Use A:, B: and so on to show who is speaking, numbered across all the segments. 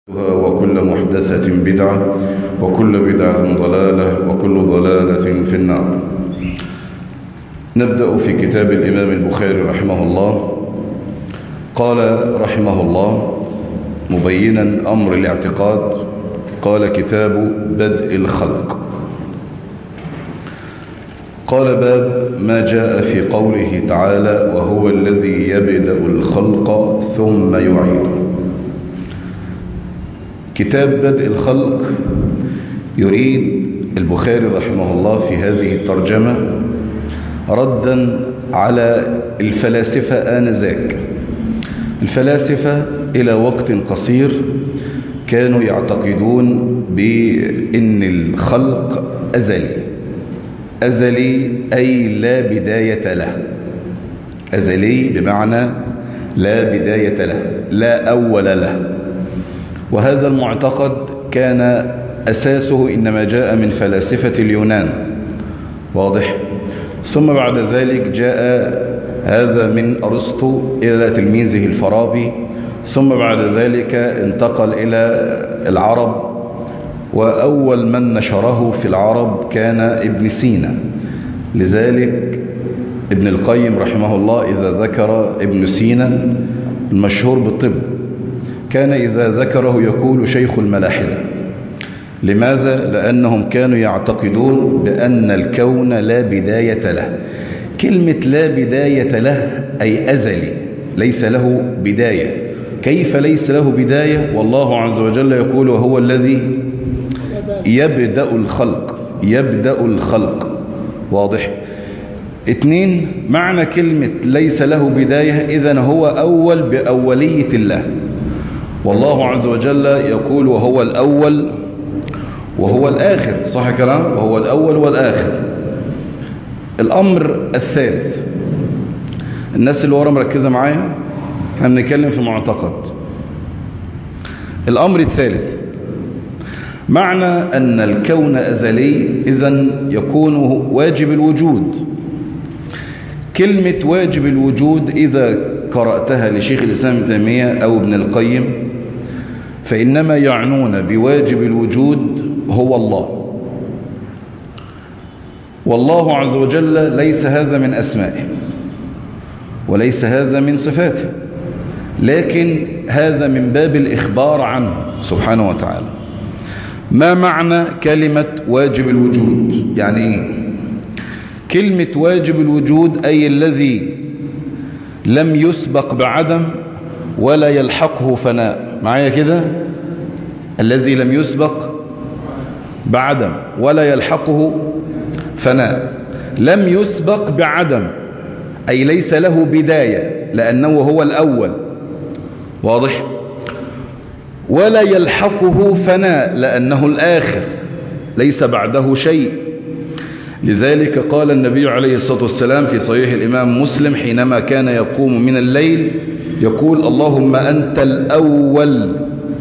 A: وكل محدثة بدعة وكل بدعة ضلالة وكل ضلالة في النار نبدأ في كتاب الإمام البخاري رحمه الله قال رحمه الله مبينا أمر الاعتقاد قال كتاب بدء الخلق قال باب ما جاء في قوله تعالى وهو الذي يبدأ الخلق ثم يعيده كتاب بدء الخلق يريد البخاري رحمه الله في هذه الترجمة ردا على الفلاسفة آنذاك الفلاسفة إلى وقت قصير كانوا يعتقدون بأن الخلق أزلي أزلي أي لا بداية له أزلي بمعنى لا بداية له لا أول له وهذا المعتقد كان أساسه إنما جاء من فلاسفة اليونان واضح ثم بعد ذلك جاء هذا من أرسطو إلى تلميذه الفارابي ثم بعد ذلك انتقل إلى العرب وأول من نشره في العرب كان ابن سينا لذلك ابن القيم رحمه الله إذا ذكر ابن سينا المشهور بالطب كان إذا ذكره يقول شيخ الملاحدة لماذا؟ لأنهم كانوا يعتقدون بأن الكون لا بداية له كلمة لا بداية له أي أزلي ليس له بداية كيف ليس له بداية والله عز وجل يقول وهو الذي يبدأ الخلق يبدأ الخلق واضح اثنين معنى كلمة ليس له بداية إذن هو أول بأولية الله والله عز وجل يقول وهو الأول وهو الآخر صح كلام وهو الأول والآخر الأمر الثالث الناس اللي ورا مركزة معايا احنا بنتكلم في معتقد الأمر الثالث معنى أن الكون أزلي إذن يكون واجب الوجود كلمة واجب الوجود إذا قرأتها لشيخ الإسلام ابن تيمية أو ابن القيم فإنما يعنون بواجب الوجود هو الله والله عز وجل ليس هذا من أسمائه وليس هذا من صفاته لكن هذا من باب الإخبار عنه سبحانه وتعالى ما معنى كلمة واجب الوجود يعني إيه كلمة واجب الوجود أي الذي لم يسبق بعدم ولا يلحقه فناء معايا كده الذي لم يسبق بعدم ولا يلحقه فناء لم يسبق بعدم أي ليس له بداية لأنه هو الأول واضح ولا يلحقه فناء لأنه الآخر ليس بعده شيء لذلك قال النبي عليه الصلاة والسلام في صحيح الإمام مسلم حينما كان يقوم من الليل يقول اللهم أنت الأول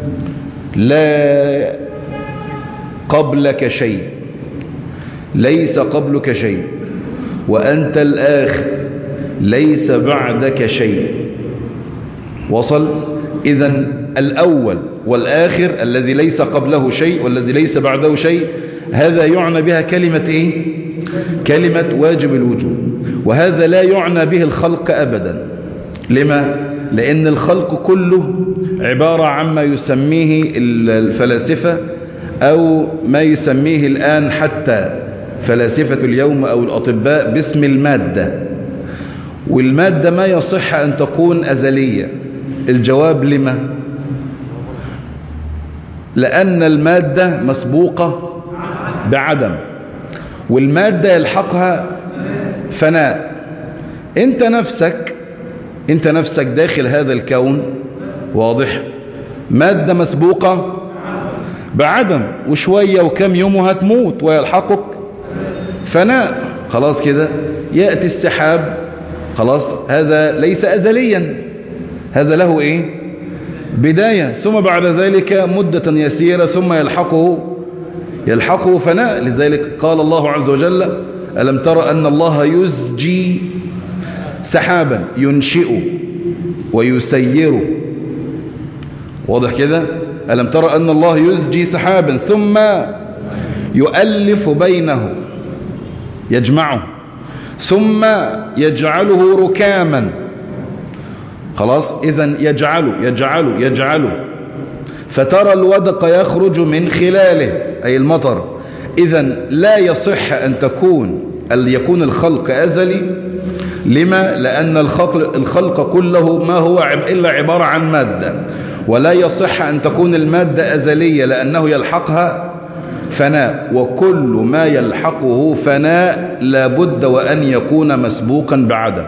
A: لا قبلك شيء ليس قبلك شيء وأنت الآخر ليس بعدك شيء وصل إذا الأول والآخر الذي ليس قبله شيء والذي ليس بعده شيء هذا يعنى بها كلمة إيه؟ كلمة واجب الوجود وهذا لا يعنى به الخلق أبدا لما؟ لأن الخلق كله عبارة عما يسميه الفلاسفة أو ما يسميه الآن حتى فلاسفة اليوم أو الأطباء باسم المادة والمادة ما يصح أن تكون أزلية الجواب لما؟ لأن المادة مسبوقة بعدم والمادة يلحقها فناء انت نفسك انت نفسك داخل هذا الكون واضح مادة مسبوقة بعدم وشوية وكم يوم هتموت ويلحقك فناء خلاص كده يأتي السحاب خلاص هذا ليس أزليا هذا له إيه بداية ثم بعد ذلك مدة يسيرة ثم يلحقه يلحقه فناء لذلك قال الله عز وجل ألم ترى أن الله يزجي سحابا ينشئ ويسير واضح كده ألم ترى أن الله يزجي سحابا ثم يؤلف بينه يجمعه ثم يجعله ركاما خلاص إذا يجعله يجعله يجعله فترى الودق يخرج من خلاله أي المطر إذا لا يصح أن تكون أن يكون الخلق أزلي لما لأن الخلق, الخلق كله ما هو إلا عبارة عن مادة ولا يصح أن تكون المادة أزلية لأنه يلحقها فناء وكل ما يلحقه فناء لابد وأن يكون مسبوقا بعدم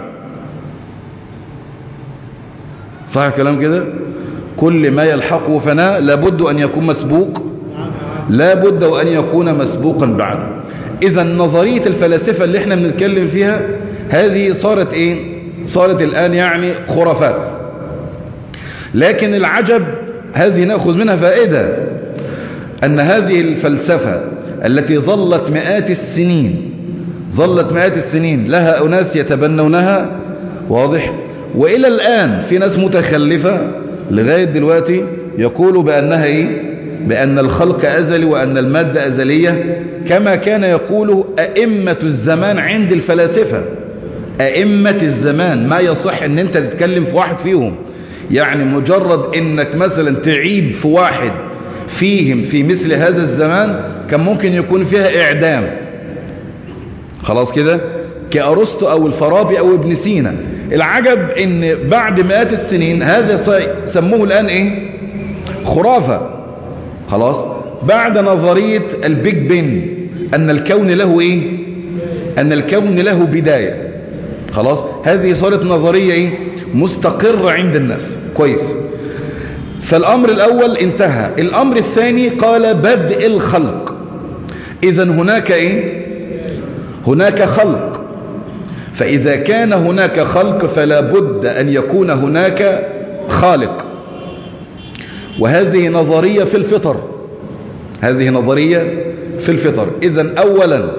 A: صح كلام كده كل ما يلحقه فناء لابد أن يكون مسبوق لابد وأن يكون مسبوقا بعدم إذا نظرية الفلاسفة اللي احنا بنتكلم فيها هذه صارت ايه صارت الآن يعني خرافات لكن العجب هذه نأخذ منها فائدة أن هذه الفلسفة التي ظلت مئات السنين ظلت مئات السنين لها أناس يتبنونها واضح وإلى الآن في ناس متخلفة لغاية دلوقتي يقولوا بأنها إيه بأن الخلق أزلي وأن المادة أزلية كما كان يقوله أئمة الزمان عند الفلاسفة أئمة الزمان ما يصح أن أنت تتكلم في واحد فيهم يعني مجرد أنك مثلا تعيب في واحد فيهم في مثل هذا الزمان كان ممكن يكون فيها إعدام خلاص كده كأرسطو أو الفارابي أو ابن سينا العجب أن بعد مئات السنين هذا سموه الآن إيه خرافة خلاص بعد نظرية البيج بن أن الكون له إيه أن الكون له بداية خلاص هذه صارت نظرية إيه مستقرة عند الناس كويس فالأمر الأول انتهى الأمر الثاني قال بدء الخلق إذا هناك إيه هناك خلق فإذا كان هناك خلق فلا بد أن يكون هناك خالق وهذه نظرية في الفطر هذه نظرية في الفطر إذا أولا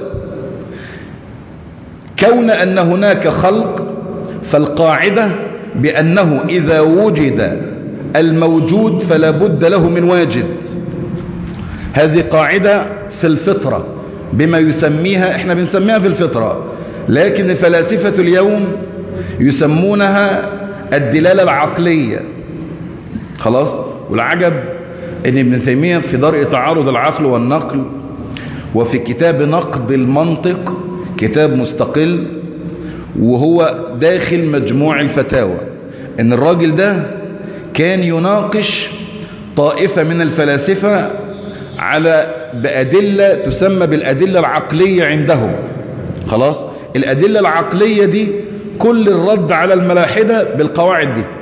A: كون أن هناك خلق فالقاعدة بأنه إذا وجد الموجود فلا بد له من واجد هذه قاعدة في الفطرة بما يسميها احنا بنسميها في الفطرة لكن الفلاسفة اليوم يسمونها الدلالة العقلية خلاص والعجب ان ابن تيمية في درء تعارض العقل والنقل وفي كتاب نقد المنطق كتاب مستقل وهو داخل مجموع الفتاوى ان الراجل ده كان يناقش طائفة من الفلاسفة على بأدلة تسمى بالأدلة العقلية عندهم خلاص الأدلة العقلية دي كل الرد على الملاحدة بالقواعد دي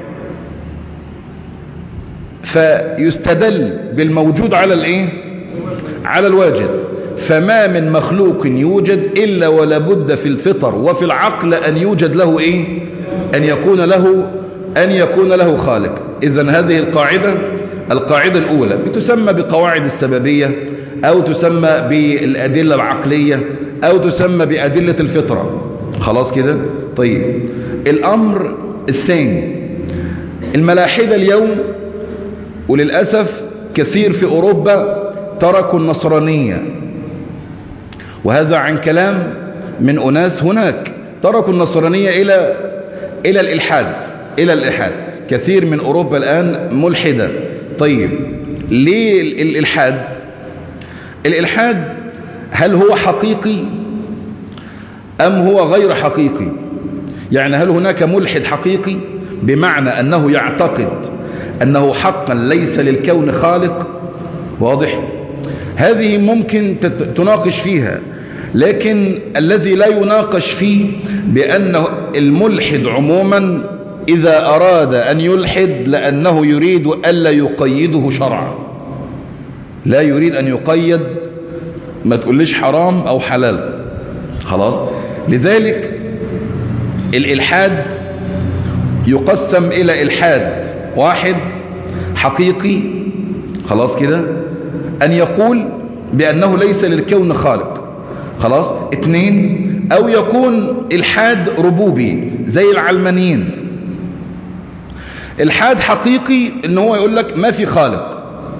A: فيستدل بالموجود على الايه على الواجب فما من مخلوق يوجد إلا ولا بد في الفطر وفي العقل أن يوجد له إيه أن يكون له أن يكون له خالق إذا هذه القاعدة القاعدة الأولى بتسمى بقواعد السببية أو تسمى بالأدلة العقلية أو تسمى بأدلة الفطرة خلاص كده طيب الأمر الثاني الملاحدة اليوم وللأسف كثير في أوروبا تركوا النصرانية وهذا عن كلام من أناس هناك تركوا النصرانية إلى إلى الإلحاد إلى الإلحاد كثير من أوروبا الآن ملحدة طيب ليه الإلحاد الإلحاد هل هو حقيقي أم هو غير حقيقي يعني هل هناك ملحد حقيقي بمعنى أنه يعتقد أنه حقا ليس للكون خالق واضح هذه ممكن تناقش فيها لكن الذي لا يناقش فيه بأن الملحد عموما إذا أراد أن يلحد لأنه يريد ألا يقيده شرعا لا يريد أن يقيد ما تقوليش حرام أو حلال خلاص لذلك الإلحاد يقسم إلى إلحاد واحد حقيقي خلاص كده أن يقول بأنه ليس للكون خالق خلاص اتنين أو يكون الحاد ربوبي زي العلمانيين الحاد حقيقي ان هو يقول لك ما في خالق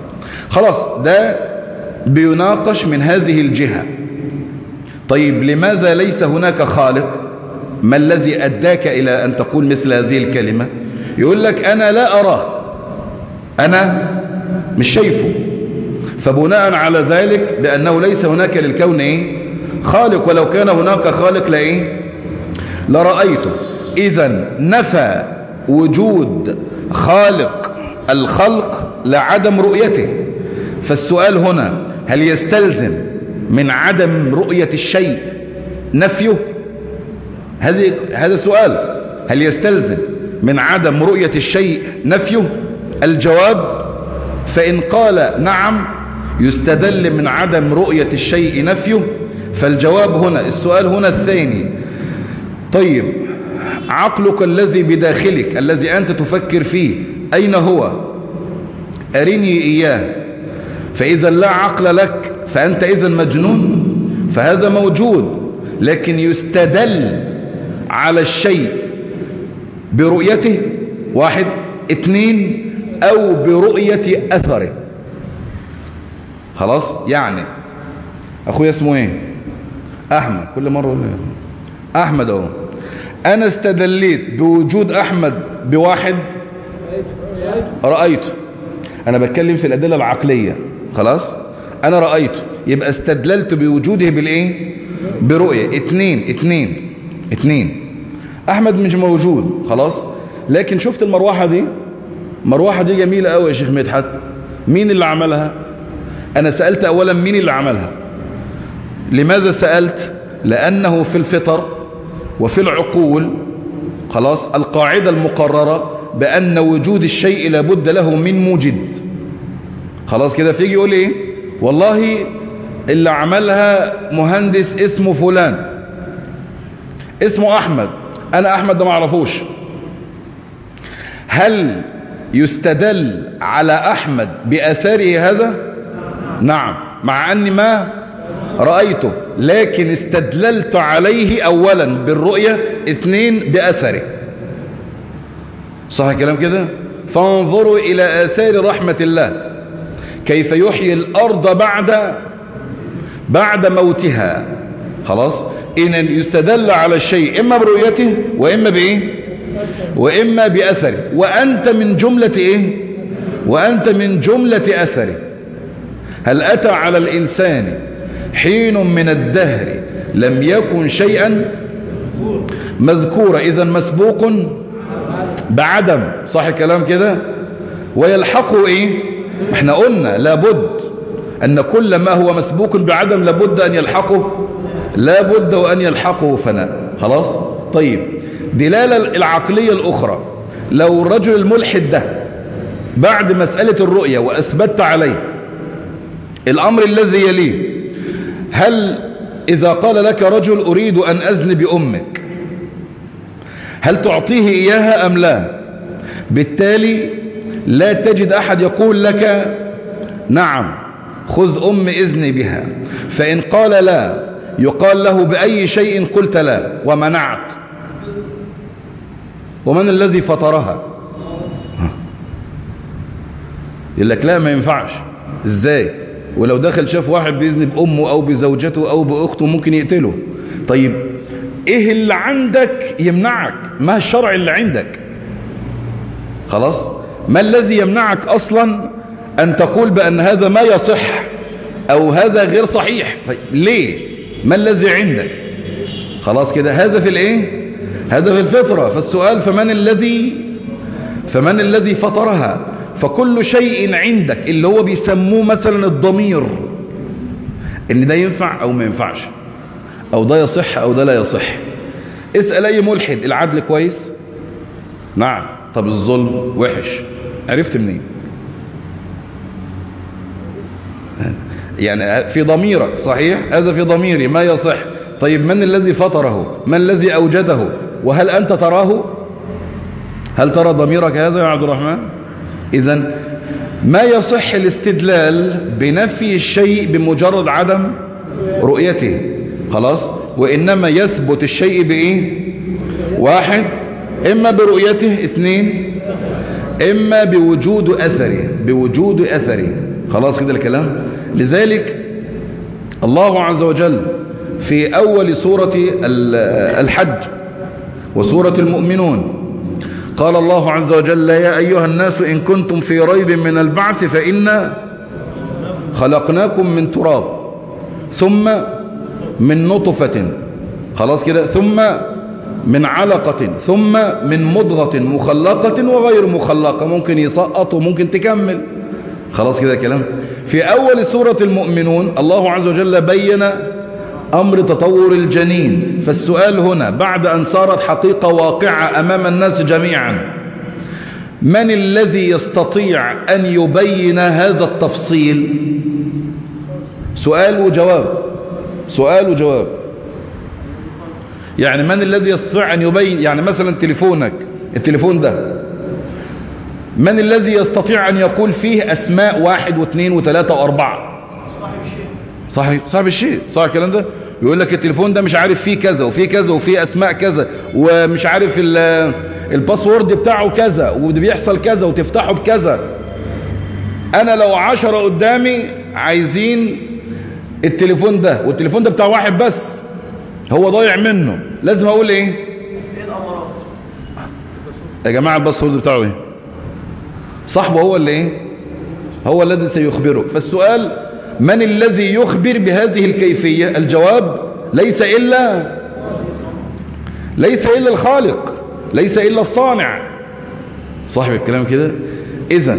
A: خلاص ده بيناقش من هذه الجهة طيب لماذا ليس هناك خالق ما الذي أداك إلى أن تقول مثل هذه الكلمة يقول لك أنا لا أراه أنا مش شايفه فبناء على ذلك بأنه ليس هناك للكون إيه؟ خالق ولو كان هناك خالق لإيه لرأيته إذا نفى وجود خالق الخلق لعدم رؤيته فالسؤال هنا هل يستلزم من عدم رؤية الشيء نفيه هذه هذا سؤال هل يستلزم من عدم رؤية الشيء نفيه الجواب فإن قال نعم يستدل من عدم رؤية الشيء نفيه فالجواب هنا السؤال هنا الثاني طيب عقلك الذي بداخلك الذي أنت تفكر فيه أين هو أرني إياه فإذا لا عقل لك فأنت إذا مجنون فهذا موجود لكن يستدل على الشيء برؤيته واحد اثنين أو برؤية أثره خلاص يعني أخويا اسمه إيه أحمد كل مرة أقول له أحمد أهو أنا استدليت بوجود أحمد بواحد رأيته أنا بتكلم في الأدلة العقلية خلاص أنا رأيته يبقى استدللت بوجوده بالإيه برؤية اتنين اتنين اتنين أحمد مش موجود خلاص لكن شفت المروحة دي المروحة دي جميلة قوي يا شيخ مدحت مين اللي عملها أنا سألت أولا مين اللي عملها لماذا سألت لأنه في الفطر وفي العقول خلاص القاعدة المقررة بأن وجود الشيء لابد له من موجد خلاص كده فيجي يقول ايه والله اللي عملها مهندس اسمه فلان اسمه أحمد أنا أحمد ده ما اعرفوش هل يستدل على أحمد بأثاره هذا نعم مع أني ما رأيته لكن استدللت عليه أولا بالرؤية اثنين بأثره صح الكلام كده فانظروا إلى آثار رحمة الله كيف يحيي الأرض بعد بعد موتها خلاص إن يستدل على الشيء إما برؤيته وإما بإيه وإما بأثره وأنت من جملة إيه وأنت من جملة أثره هل أتى على الإنسان حين من الدهر لم يكن شيئا مذكورا إذا مسبوق بعدم صح الكلام كده ويلحقه إيه احنا قلنا لابد أن كل ما هو مسبوق بعدم لابد أن يلحقه لابد وأن يلحقه فناء خلاص طيب دلالة العقلية الأخرى لو الرجل الملحد ده بعد مسألة الرؤية وأثبت عليه الأمر الذي يليه هل إذا قال لك رجل أريد أن أزن بأمك هل تعطيه إياها أم لا بالتالي لا تجد أحد يقول لك نعم خذ أم إذني بها فإن قال لا يقال له بأي شيء قلت لا ومنعت ومن الذي فطرها يقول لك لا ما ينفعش ازاي ولو دخل شاف واحد بإذن بأمه أو بزوجته أو بأخته ممكن يقتله طيب ايه اللي عندك يمنعك ما الشرع اللي عندك خلاص ما الذي يمنعك أصلا أن تقول بأن هذا ما يصح أو هذا غير صحيح طيب ليه ما الذي عندك خلاص كده هذا في الايه هذا في الفطرة فالسؤال فمن الذي فمن الذي فطرها فكل شيء عندك اللي هو بيسموه مثلا الضمير ان ده ينفع او ما ينفعش او ده يصح او ده لا يصح اسأل اي ملحد العدل كويس نعم طب الظلم وحش عرفت منين يعني في ضميرك صحيح هذا في ضميري ما يصح طيب من الذي فطره من الذي أوجده وهل أنت تراه هل ترى ضميرك هذا يا عبد الرحمن إذا ما يصح الاستدلال بنفي الشيء بمجرد عدم رؤيته خلاص وإنما يثبت الشيء بإيه واحد إما برؤيته اثنين إما بوجود أثره بوجود أثره خلاص كده الكلام لذلك الله عز وجل في أول سورة الحج وسورة المؤمنون قال الله عز وجل يا أيها الناس إن كنتم في ريب من البعث فإنا خلقناكم من تراب ثم من نطفة خلاص كده ثم من علقة ثم من مضغة مخلقة وغير مخلقة ممكن يسقط وممكن تكمل خلاص كده كلام في أول سورة المؤمنون الله عز وجل بين أمر تطور الجنين فالسؤال هنا بعد أن صارت حقيقة واقعة أمام الناس جميعا من الذي يستطيع أن يبين هذا التفصيل سؤال وجواب سؤال وجواب يعني من الذي يستطيع أن يبين يعني مثلا تليفونك التليفون ده من الذي يستطيع أن يقول فيه أسماء واحد واثنين وثلاثة وأربعة صاحب الشيء صاحب, صاحب الشيء صح الكلام ده يقول لك التليفون ده مش عارف فيه كذا وفيه كذا وفيه أسماء كذا ومش عارف الباسورد بتاعه كذا وبيحصل كذا وتفتحه بكذا أنا لو عشرة قدامي عايزين التليفون ده والتليفون ده بتاع واحد بس هو ضايع منه لازم أقول إيه ايه الأمراض يا جماعة الباسورد بتاعه إيه صاحبه هو اللي ايه هو الذي سيخبرك فالسؤال من الذي يخبر بهذه الكيفية الجواب ليس إلا ليس إلا الخالق ليس إلا الصانع صاحب الكلام كده إذا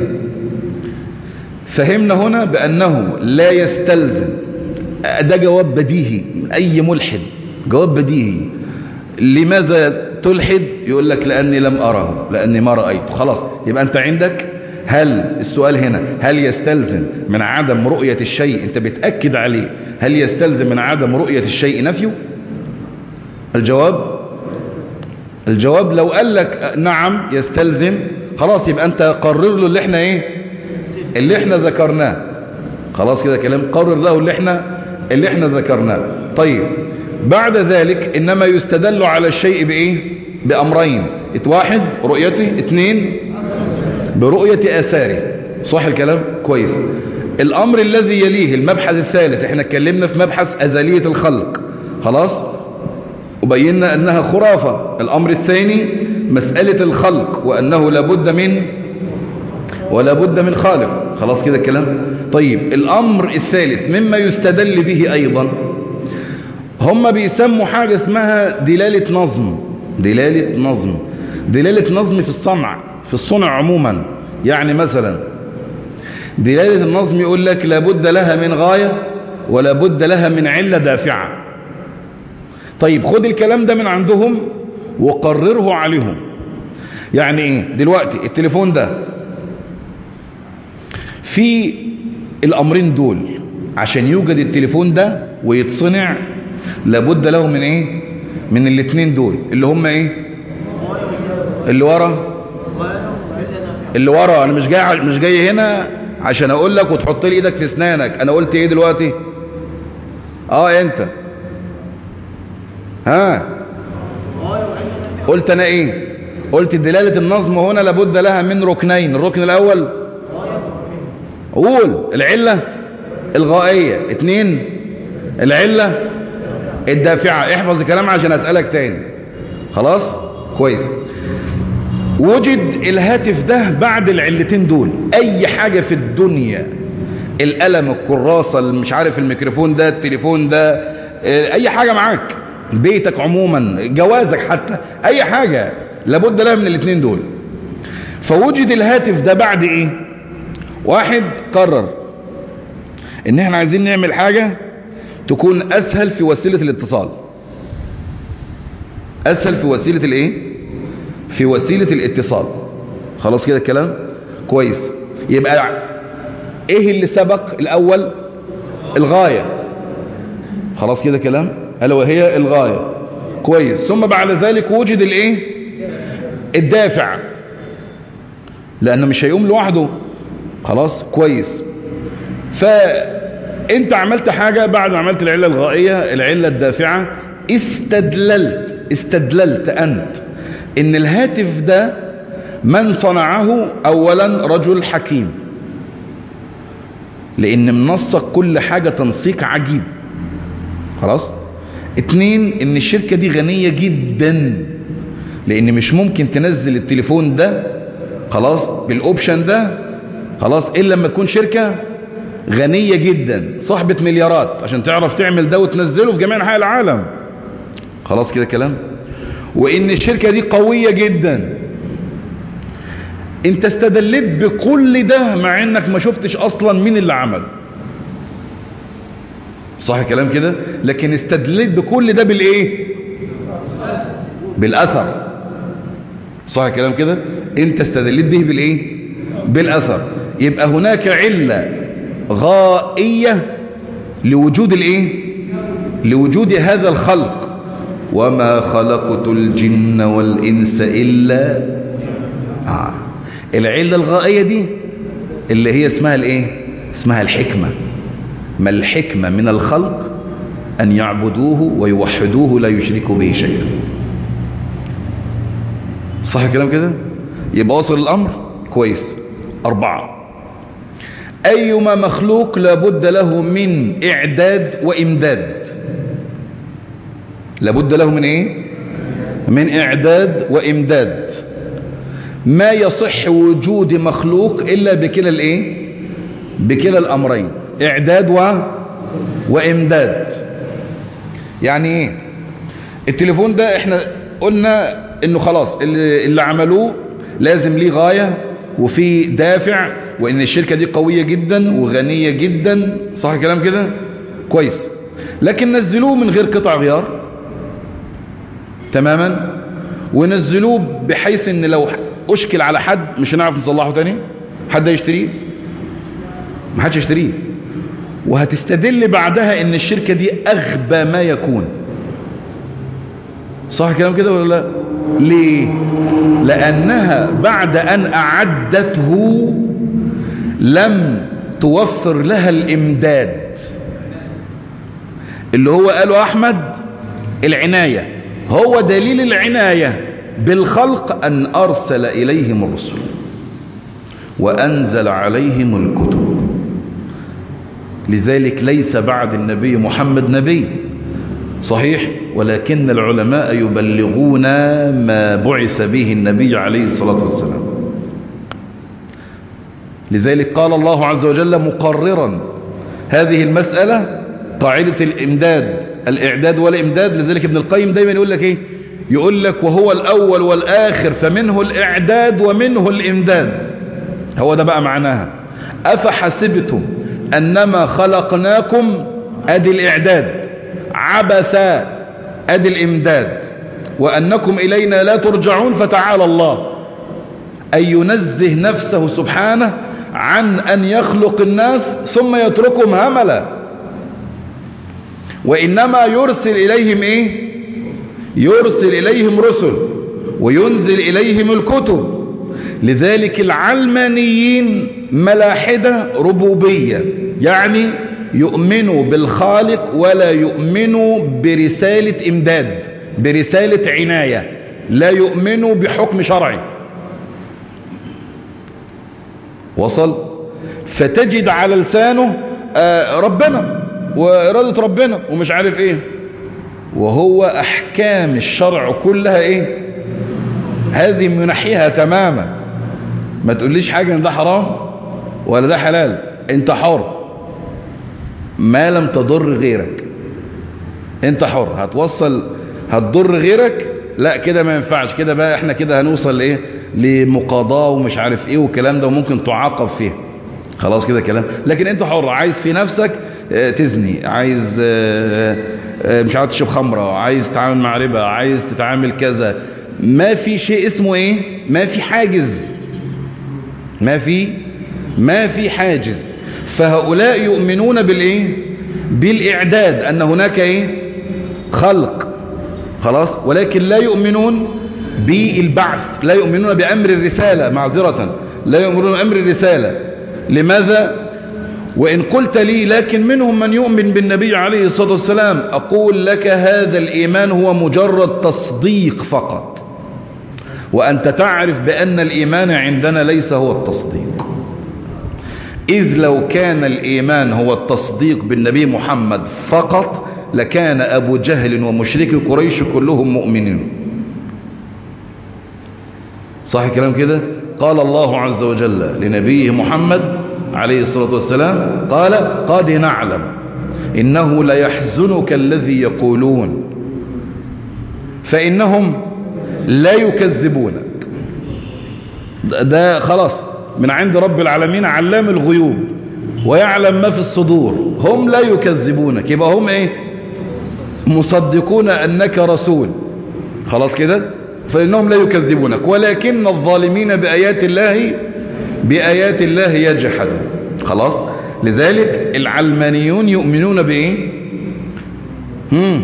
A: فهمنا هنا بأنه لا يستلزم ده جواب بديهي من أي ملحد جواب بديهي لماذا تلحد يقول لك لأني لم أره لأني ما رأيته خلاص يبقى أنت عندك هل السؤال هنا هل يستلزم من عدم رؤية الشيء انت بتأكد عليه هل يستلزم من عدم رؤية الشيء نفيه الجواب الجواب لو قال لك نعم يستلزم خلاص يبقى انت قرر له اللي احنا ايه اللي احنا ذكرناه خلاص كده كلام قرر له اللي احنا اللي احنا ذكرناه طيب بعد ذلك انما يستدل على الشيء بايه بامرين واحد رؤيته اثنين برؤية آثاره صح الكلام كويس الأمر الذي يليه المبحث الثالث احنا اتكلمنا في مبحث أزلية الخلق خلاص وبينا أنها خرافة الأمر الثاني مسألة الخلق وأنه لابد من ولا بد من خالق خلاص كده الكلام طيب الأمر الثالث مما يستدل به أيضا هم بيسموا حاجة اسمها دلالة نظم دلالة نظم دلالة نظم في الصنع في الصنع عموما يعني مثلا دلالة النظم يقول لك لابد لها من غاية ولا بد لها من علة دافعة طيب خد الكلام ده من عندهم وقرره عليهم يعني ايه دلوقتي التليفون ده في الامرين دول عشان يوجد التليفون ده ويتصنع لابد له من ايه من الاتنين دول اللي هم ايه اللي ورا اللي ورا انا مش جاي مش جاي هنا عشان اقول لك وتحط لي ايدك في اسنانك انا قلت ايه دلوقتي اه انت ها قلت انا ايه قلت دلالة النظم هنا لابد لها من ركنين الركن الاول قول العلة الغائية اتنين العلة الدافعة احفظ الكلام عشان اسألك تاني خلاص كويس وجد الهاتف ده بعد العلتين دول اي حاجة في الدنيا القلم الكراسة مش عارف الميكروفون ده التليفون ده اي حاجة معاك بيتك عموما جوازك حتى اي حاجة لابد لها من الاثنين دول فوجد الهاتف ده بعد ايه واحد قرر ان احنا عايزين نعمل حاجة تكون اسهل في وسيلة الاتصال اسهل في وسيلة الايه في وسيلة الاتصال خلاص كده الكلام كويس يبقى ايه اللي سبق الاول الغاية خلاص كده كلام الا وهي الغاية كويس ثم بعد ذلك وجد الايه الدافع لانه مش هيقوم لوحده خلاص كويس فانت عملت حاجة بعد ما عملت العلة الغائية العلة الدافعة استدللت استدللت انت ان الهاتف ده من صنعه اولا رجل حكيم لان منسق كل حاجة تنسيق عجيب خلاص اتنين ان الشركة دي غنية جدا لان مش ممكن تنزل التليفون ده خلاص بالاوبشن ده خلاص الا لما تكون شركة غنية جدا صاحبة مليارات عشان تعرف تعمل ده وتنزله في جميع انحاء العالم خلاص كده كلام وان الشركة دي قوية جدا انت استدلت بكل ده مع انك ما شفتش اصلا مين اللي عمل صح الكلام كده لكن استدلت بكل ده بالايه بالاثر صح الكلام كده انت استدلت به بالايه بالاثر يبقى هناك علة غائية لوجود الايه لوجود هذا الخلق وما خلقت الجن والإنس إلا آه. العلة الغائية دي اللي هي اسمها الايه اسمها الحكمة ما الحكمة من الخلق أن يعبدوه ويوحدوه لا يشركوا به شيئا صح الكلام كده يبقى وصل الأمر كويس أربعة أيما مخلوق لابد له من إعداد وإمداد لابد له من إيه من إعداد وإمداد ما يصح وجود مخلوق إلا بكلا الإيه بكلا الأمرين إعداد و... وإمداد يعني إيه التليفون ده إحنا قلنا إنه خلاص اللي, اللي عملوه لازم ليه غاية وفي دافع وإن الشركة دي قوية جدا وغنية جدا صح الكلام كده كويس لكن نزلوه من غير قطع غيار تماما ونزلوه بحيث ان لو اشكل على حد مش هنعرف نصلحه تاني حد هيشتريه ما حدش يشتريه وهتستدل بعدها ان الشركة دي اغبى ما يكون صح الكلام كده ولا لا ليه لانها بعد ان اعدته لم توفر لها الامداد اللي هو قاله احمد العناية هو دليل العناية بالخلق أن أرسل إليهم الرسل وأنزل عليهم الكتب لذلك ليس بعد النبي محمد نبي صحيح ولكن العلماء يبلغون ما بعث به النبي عليه الصلاة والسلام لذلك قال الله عز وجل مقررا هذه المسألة قاعدة الإمداد الإعداد والإمداد لذلك ابن القيم دايما يقول لك إيه يقول لك وهو الأول والآخر فمنه الإعداد ومنه الإمداد هو ده بقى معناها أفحسبتم أنما خلقناكم أدي الإعداد عبث أدي الإمداد وأنكم إلينا لا ترجعون فتعالى الله أن ينزه نفسه سبحانه عن أن يخلق الناس ثم يتركهم هملا وإنما يرسل إليهم إيه يرسل إليهم رسل وينزل إليهم الكتب لذلك العلمانيين ملاحدة ربوبية يعني يؤمنوا بالخالق ولا يؤمنوا برسالة إمداد برسالة عناية لا يؤمنوا بحكم شرعي وصل فتجد على لسانه آه ربنا وإرادة ربنا ومش عارف إيه وهو أحكام الشرع كلها إيه هذه منحيها تماما ما تقوليش حاجة ان ده حرام ولا ده حلال انت حر ما لم تضر غيرك انت حر هتوصل هتضر غيرك لا كده ما ينفعش كده بقى احنا كده هنوصل لايه لمقاضاة ومش عارف ايه والكلام ده وممكن تعاقب فيه خلاص كده كلام لكن انت حر عايز في نفسك تزني عايز مش عايز تشرب خمرة عايز تتعامل مع ربا عايز تتعامل كذا ما في شيء اسمه ايه ما في حاجز ما في ما في حاجز فهؤلاء يؤمنون بالايه بالاعداد ان هناك ايه خلق خلاص ولكن لا يؤمنون بالبعث لا يؤمنون بامر الرساله معذره لا يؤمنون بامر الرساله لماذا وإن قلت لي لكن منهم من يؤمن بالنبي عليه الصلاة والسلام أقول لك هذا الإيمان هو مجرد تصديق فقط وأنت تعرف بأن الإيمان عندنا ليس هو التصديق إذ لو كان الإيمان هو التصديق بالنبي محمد فقط لكان أبو جهل ومشركي قريش كلهم مؤمنين صح الكلام كده قال الله عز وجل لنبيه محمد عليه الصلاة والسلام قال قد نعلم إنه ليحزنك الذي يقولون فإنهم لا يكذبونك ده خلاص من عند رب العالمين علام الغيوب ويعلم ما في الصدور هم لا يكذبونك يبقى هم ايه مصدقون أنك رسول خلاص كده فإنهم لا يكذبونك ولكن الظالمين بآيات الله بآيات الله يجحدون خلاص لذلك العلمانيون يؤمنون بإيه هم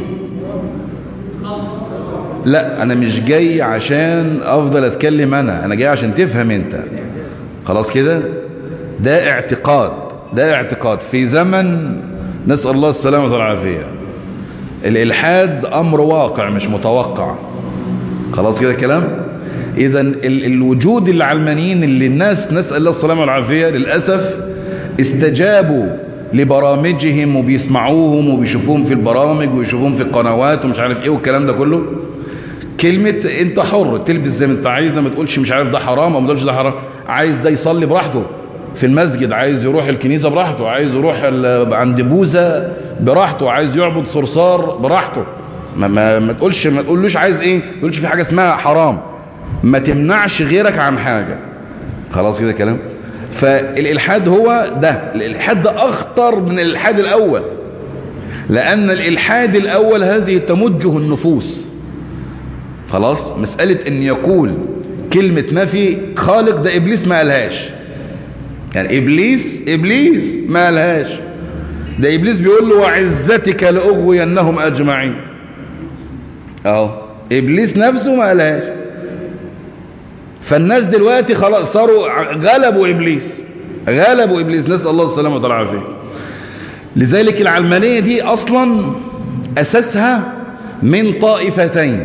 A: لا أنا مش جاي عشان أفضل أتكلم أنا أنا جاي عشان تفهم أنت خلاص كده ده اعتقاد ده اعتقاد في زمن نسأل الله السلامة والعافية الإلحاد أمر واقع مش متوقع خلاص كده كلام إذا الوجود العلمانيين اللي الناس نسأل الله السلامة والعافية للأسف استجابوا لبرامجهم وبيسمعوهم وبيشوفوهم في البرامج ويشوفوهم في القنوات ومش عارف ايه والكلام ده كله كلمة انت حر تلبس زي ما انت عايز ما تقولش مش عارف ده حرام او ما تقولش ده حرام عايز ده يصلي براحته في المسجد عايز يروح الكنيسة براحته عايز يروح عند بوزة براحته عايز يعبد صرصار براحته ما, ما, ما تقولش ما تقولوش عايز ايه ما تقولش في حاجة اسمها حرام ما تمنعش غيرك عن حاجة خلاص كده كلام فالإلحاد هو ده الإلحاد ده أخطر من الإلحاد الأول لأن الإلحاد الأول هذه تمجه النفوس خلاص مسألة أن يقول كلمة ما في خالق ده إبليس ما قالهاش يعني إبليس إبليس ما قالهاش ده إبليس بيقول له وعزتك لأغوينهم أجمعين أهو إبليس نفسه ما قالهاش فالناس دلوقتي خلاص صاروا غلبوا إبليس غلبوا إبليس نسأل الله السلامة والعافية لذلك العلمانية دي أصلا أساسها من طائفتين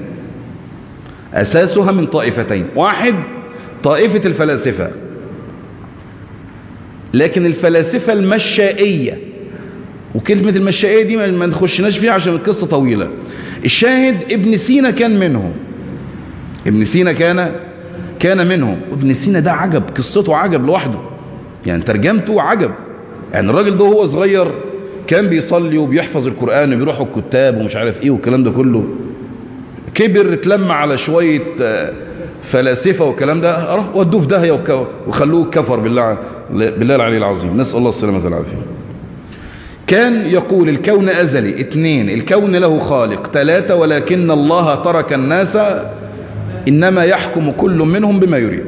A: أساسها من طائفتين واحد طائفة الفلاسفة لكن الفلاسفة المشائية وكلمة المشائية دي ما نخشناش فيها عشان القصة طويلة الشاهد ابن سينا كان منهم ابن سينا كان كان منهم وابن سينا ده عجب قصته عجب لوحده يعني ترجمته عجب يعني الراجل ده وهو صغير كان بيصلي وبيحفظ القرآن وبيروح الكتاب ومش عارف ايه والكلام ده كله كبر اتلم على شوية فلاسفة والكلام ده راح ودوه في داهية وخلوه كفر بالله بالله العلي العظيم نسأل الله السلامة والعافية كان يقول الكون أزلي اثنين الكون له خالق ثلاثة ولكن الله ترك الناس إنما يحكم كل منهم بما يريد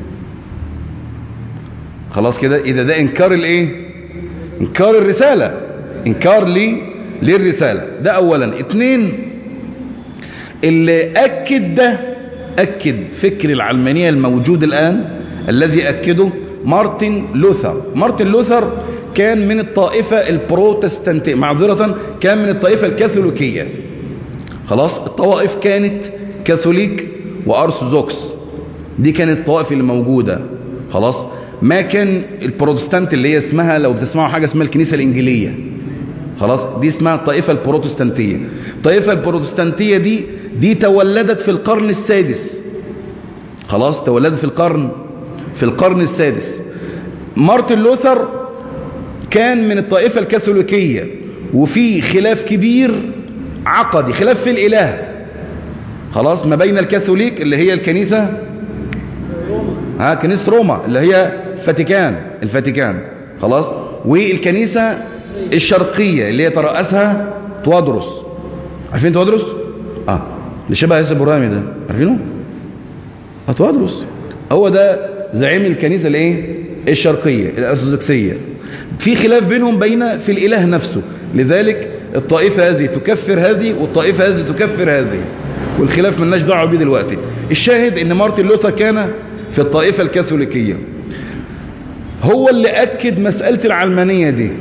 A: خلاص كده إذا ده إنكار الإيه إنكار الرسالة إنكار لي للرسالة ده أولا اثنين اللي أكد ده أكد فكر العلمانية الموجود الآن الذي أكده مارتن لوثر مارتن لوثر كان من الطائفة البروتستانتية معذرة كان من الطائفة الكاثوليكية خلاص الطوائف كانت كاثوليك وأرثوذكس دي كانت الطوائف اللي موجودة خلاص ما كان البروتستانت اللي هي اسمها لو بتسمعوا حاجة اسمها الكنيسة الإنجيلية خلاص دي اسمها الطائفة البروتستانتية الطائفة البروتستانتية دي دي تولدت في القرن السادس خلاص تولدت في القرن في القرن السادس مارتن لوثر كان من الطائفة الكاثوليكية وفي خلاف كبير عقدي خلاف في الإله خلاص ما بين الكاثوليك اللي هي الكنيسة ها كنيسة روما اللي هي الفاتيكان الفاتيكان خلاص والكنيسة الشرقية اللي يترأسها توادرس عارفين توادرس؟ اه اللي شبه ياسر برامي ده عارفينه؟ اه توادرس هو ده زعيم الكنيسة الايه؟ الشرقية الأرثوذكسية في خلاف بينهم بين في الإله نفسه لذلك الطائفة هذه تكفر هذه والطائفة هذه تكفر هذه والخلاف ملناش دعوه بيه دلوقتي الشاهد ان مارتن لوثر كان في الطائفة الكاثوليكية هو اللي أكد مسألة العلمانية دي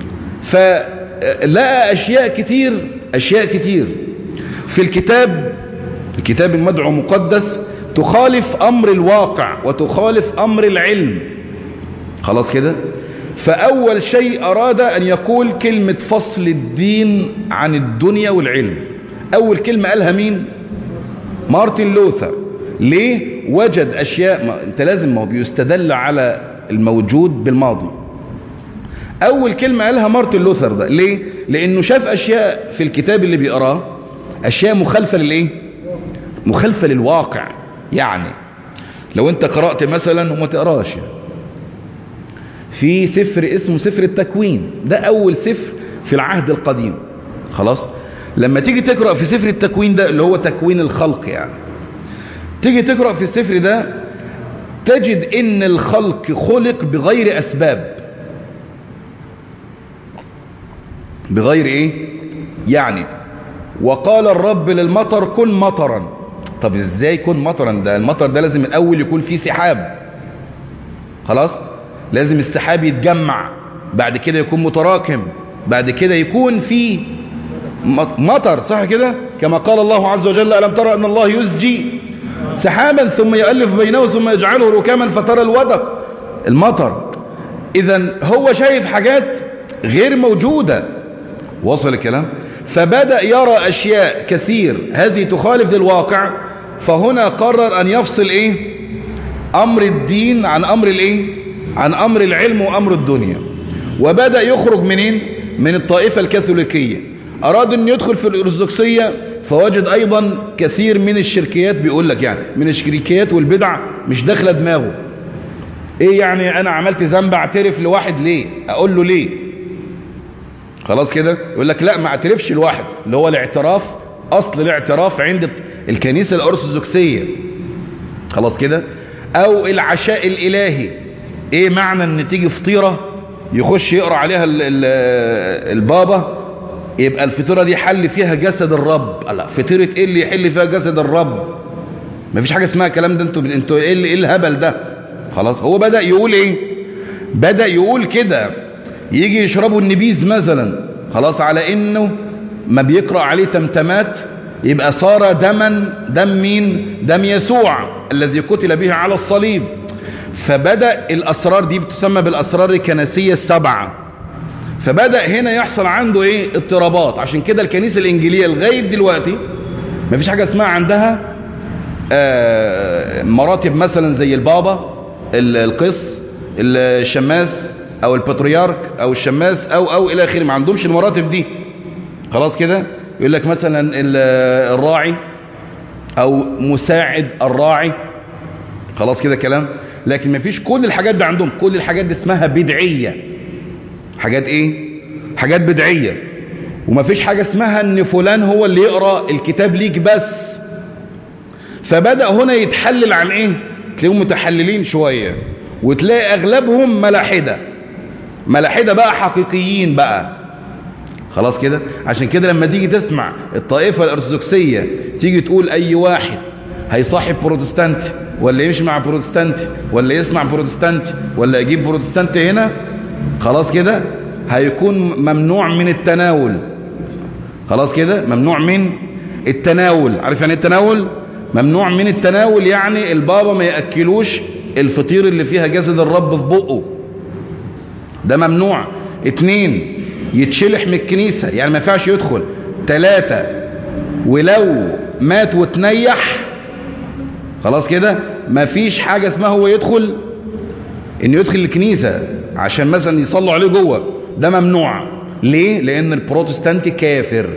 A: فلقى أشياء كتير أشياء كتير في الكتاب الكتاب المدعو مقدس تخالف أمر الواقع وتخالف أمر العلم خلاص كده فأول شيء أراد أن يقول كلمة فصل الدين عن الدنيا والعلم أول كلمة قالها مين مارتن لوثر ليه وجد أشياء ما أنت لازم ما هو بيستدل على الموجود بالماضي أول كلمة قالها مارتن لوثر ده ليه لأنه شاف أشياء في الكتاب اللي بيقراه أشياء مخالفة للإيه مخالفة للواقع يعني لو أنت قرأت مثلا وما تقراش يعني في سفر اسمه سفر التكوين ده أول سفر في العهد القديم خلاص لما تيجي تقرأ في سفر التكوين ده اللي هو تكوين الخلق يعني تيجي تقرأ في السفر ده تجد ان الخلق خلق بغير أسباب بغير ايه يعني وقال الرب للمطر كن مطرا طب ازاي يكون مطرا ده المطر ده لازم الاول يكون فيه سحاب خلاص لازم السحاب يتجمع بعد كده يكون متراكم بعد كده يكون فيه مطر صح كده كما قال الله عز وجل ألم ترى أن الله يزجي سحابا ثم يألف بينه ثم يجعله ركاما فترى الودق المطر إذا هو شايف حاجات غير موجودة وصل الكلام فبدأ يرى أشياء كثير هذه تخالف للواقع فهنا قرر أن يفصل إيه أمر الدين عن أمر الإيه عن أمر العلم وأمر الدنيا وبدأ يخرج منين من الطائفة الكاثوليكية أراد أن يدخل في الأرثوذكسية فوجد أيضا كثير من الشركيات بيقول لك يعني من الشركيات والبدع مش داخله دماغه ايه يعني انا عملت ذنب اعترف لواحد ليه اقول له ليه خلاص كده يقول لك لا ما اعترفش لواحد اللي هو الاعتراف اصل الاعتراف عند الكنيسة الارثوذكسية خلاص كده او العشاء الالهي ايه معنى ان تيجي فطيرة يخش يقرأ عليها ال ال البابا يبقى الفطيرة دي حل فيها جسد الرب لا فطيرة ايه اللي يحل فيها جسد الرب مفيش حاجة اسمها الكلام ده انتوا انتوا ايه اللي ايه الهبل ده خلاص هو بدأ يقول ايه بدأ يقول كده يجي يشربوا النبيذ مثلا خلاص على انه ما بيقرأ عليه تمتمات يبقى صار دما دم مين دم يسوع الذي قتل به على الصليب فبدأ الأسرار دي بتسمى بالأسرار الكنسية السبعة فبدأ هنا يحصل عنده ايه اضطرابات عشان كده الكنيسة الإنجيلية لغاية دلوقتي ما فيش حاجة اسمها عندها آه مراتب مثلا زي البابا القس الشماس او البطريرك او الشماس او او الى اخره ما عندهمش المراتب دي خلاص كده يقول لك مثلا الراعي او مساعد الراعي خلاص كده كلام لكن ما فيش كل الحاجات دي عندهم كل الحاجات دي اسمها بدعية حاجات ايه حاجات بدعية وما فيش حاجة اسمها ان فلان هو اللي يقرأ الكتاب ليك بس فبدأ هنا يتحلل عن ايه تلاقيهم متحللين شوية وتلاقي اغلبهم ملاحدة ملاحدة بقى حقيقيين بقى خلاص كده عشان كده لما تيجي تسمع الطائفة الارثوذكسية تيجي تقول اي واحد هيصاحب بروتستانتي ولا يمشي مع بروتستانتي ولا يسمع بروتستانتي ولا يجيب بروتستانتي هنا خلاص كده هيكون ممنوع من التناول خلاص كده ممنوع من التناول عارف يعني التناول ممنوع من التناول يعني البابا ما يأكلوش الفطير اللي فيها جسد الرب في بقه ده ممنوع اتنين يتشلح من الكنيسة يعني ما ينفعش يدخل تلاتة ولو مات وتنيح خلاص كده ما فيش حاجة اسمها هو يدخل انه يدخل الكنيسة عشان مثلا يصلوا عليه جوه ده ممنوع ليه لان البروتستانتي كافر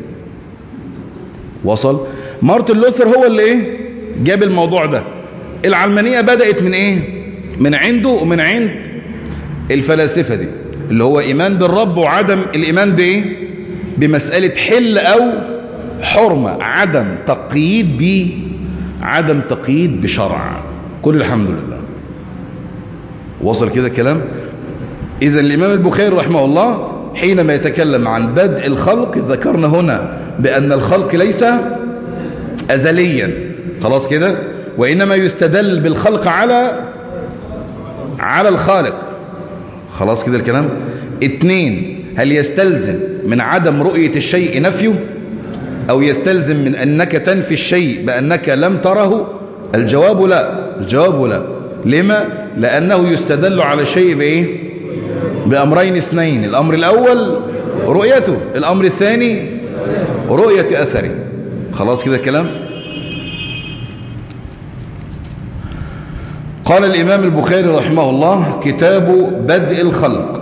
A: وصل مارتن لوثر هو اللي ايه جاب الموضوع ده العلمانية بدأت من ايه من عنده ومن عند الفلاسفة دي اللي هو ايمان بالرب وعدم الايمان بايه بمسألة حل او حرمة عدم تقييد ب عدم تقييد بشرع كل الحمد لله وصل كده الكلام اذا الامام البخاري رحمه الله حينما يتكلم عن بدء الخلق ذكرنا هنا بأن الخلق ليس أزليا خلاص كده وإنما يستدل بالخلق على على الخالق خلاص كده الكلام اتنين هل يستلزم من عدم رؤية الشيء نفيه أو يستلزم من أنك تنفي الشيء بأنك لم تره الجواب لا الجواب لا لما؟ لأنه يستدل على الشيء بإيه؟ بأمرين اثنين الأمر الأول رؤيته الأمر الثاني رؤية أثره خلاص كده كلام قال الإمام البخاري رحمه الله كتاب بدء الخلق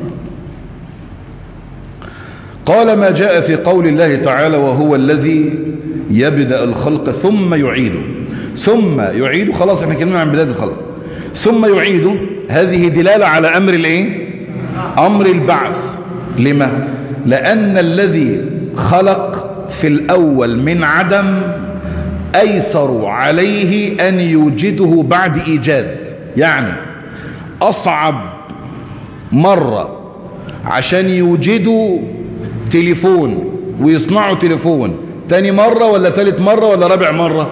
A: قال ما جاء في قول الله تعالى وهو الذي يبدأ الخلق ثم يعيده ثم يعيده خلاص احنا كلمنا عن بداية الخلق ثم يعيده هذه دلالة على أمر الايه أمر البعث لما لأن الذي خلق في الأول من عدم أيسر عليه أن يوجده بعد إيجاد يعني أصعب مرة عشان يوجدوا تليفون ويصنعوا تليفون تاني مرة ولا تالت مرة ولا رابع مرة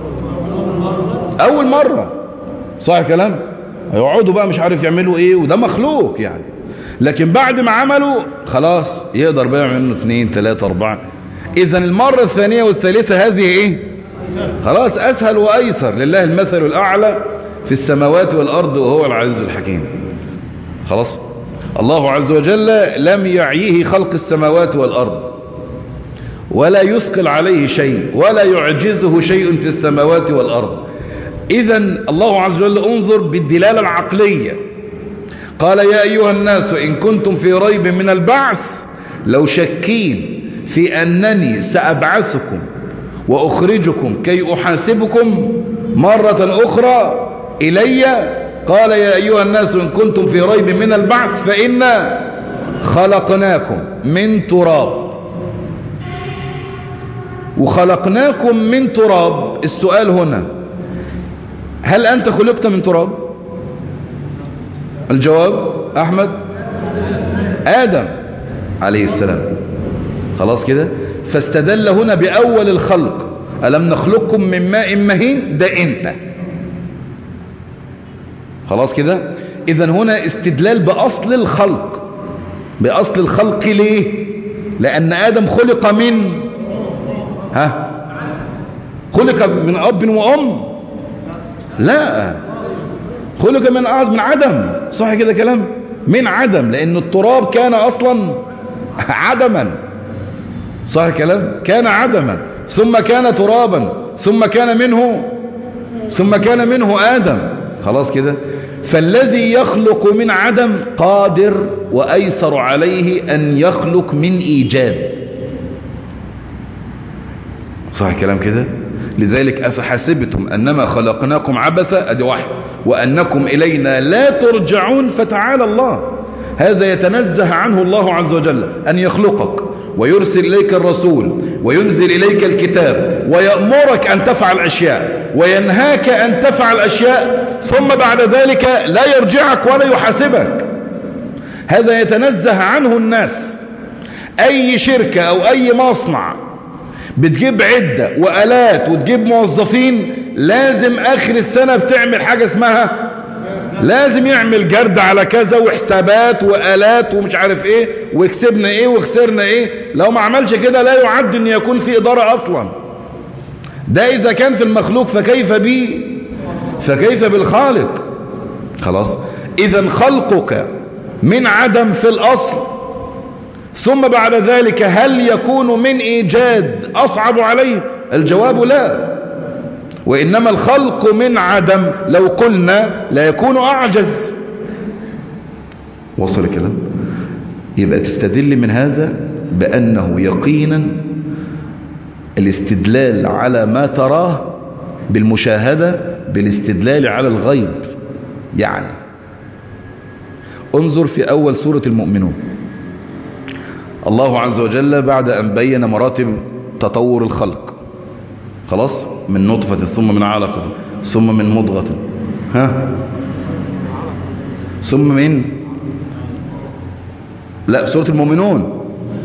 A: أول مرة صح كلام يقعدوا بقى مش عارف يعملوا ايه وده مخلوق يعني لكن بعد ما عملوا خلاص يقدر بقى يعمل منه اثنين ثلاثة أربعة إذا المرة الثانية والثالثة هذه إيه خلاص أسهل وأيسر لله المثل الأعلى في السماوات والأرض وهو العزيز الحكيم خلاص الله عز وجل لم يعيه خلق السماوات والأرض ولا يثقل عليه شيء ولا يعجزه شيء في السماوات والأرض إذا الله عز وجل انظر بالدلالة العقلية قال يا أيها الناس إن كنتم في ريب من البعث لو شكين في أنني سأبعثكم وأخرجكم كي أحاسبكم مرة أخرى إلي قال يا أيها الناس إن كنتم في ريب من البعث فإنا خلقناكم من تراب وخلقناكم من تراب السؤال هنا هل أنت خلقت من تراب الجواب أحمد آدم عليه السلام خلاص كده فاستدل هنا بأول الخلق ألم نخلقكم من ماء مهين ده أنت خلاص كده إذا هنا استدلال بأصل الخلق بأصل الخلق ليه لأن آدم خلق من ها خلق من أب وأم لا خلق من من عدم صح كده كلام من عدم لأن التراب كان أصلا عدما صح كلام كان عدما ثم كان ترابا ثم كان منه ثم كان منه آدم خلاص كده فالذي يخلق من عدم قادر وأيسر عليه أن يخلق من إيجاد صح كلام كده لذلك أفحسبتم أنما خلقناكم عبثا أدي واحد وأنكم إلينا لا ترجعون فتعالى الله هذا يتنزه عنه الله عز وجل أن يخلقك ويرسل إليك الرسول وينزل إليك الكتاب ويأمرك أن تفعل أشياء وينهاك أن تفعل أشياء ثم بعد ذلك لا يرجعك ولا يحاسبك هذا يتنزه عنه الناس أي شركة أو أي مصنع بتجيب عدة وآلات وتجيب موظفين لازم آخر السنة بتعمل حاجة اسمها لازم يعمل جرد على كذا وحسابات وآلات ومش عارف ايه وكسبنا ايه وخسرنا ايه لو ما عملش كده لا يعد ان يكون في إدارة أصلا ده إذا كان في المخلوق فكيف بي فكيف بالخالق خلاص إذا خلقك من عدم في الأصل ثم بعد ذلك هل يكون من إيجاد أصعب عليه الجواب لا وإنما الخلق من عدم لو قلنا لا يكون أعجز وصل الكلام يبقى تستدل من هذا بأنه يقينا الاستدلال على ما تراه بالمشاهدة بالاستدلال على الغيب يعني انظر في أول سورة المؤمنون الله عز وجل بعد أن بين مراتب تطور الخلق خلاص من نطفة ثم من علقة ثم من مضغة ها ثم من لا سورة المؤمنون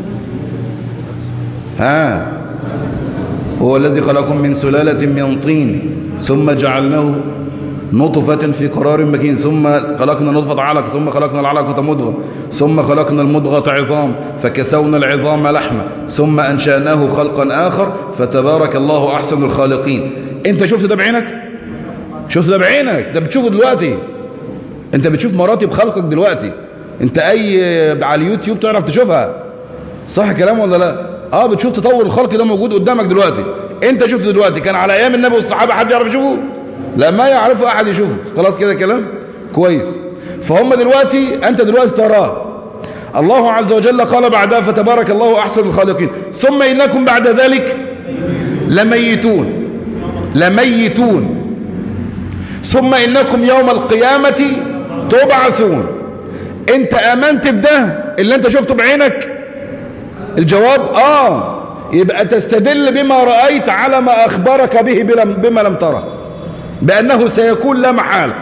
A: ها هو الذي خلقكم من سلالة من طين ثم جعلناه نطفة في قرار مكين ثم خلقنا نطفة علق ثم خلقنا العلقة مضغة ثم خلقنا المضغة عظام فكسونا العظام لحمة ثم أنشأناه خلقا آخر فتبارك الله أحسن الخالقين انت شفت ده بعينك شوف ده بعينك ده بتشوفه دلوقتي انت بتشوف مراتب خلقك دلوقتي انت اي على اليوتيوب تعرف تشوفها صح كلام ولا لا اه بتشوف تطور الخلق ده موجود قدامك دلوقتي انت شفته دلوقتي كان على ايام النبي والصحابه حد يعرف يشوفه لا ما يعرفه احد يشوفه خلاص كده كلام كويس فهم دلوقتي انت دلوقتي تراه الله عز وجل قال بعدها فتبارك الله احسن الخالقين ثم انكم بعد ذلك لميتون لميتون ثم انكم يوم القيامه تبعثون انت امنت بده اللي انت شفته بعينك الجواب اه يبقى تستدل بما رأيت على ما أخبرك به بما لم ترى بأنه سيكون لا محالة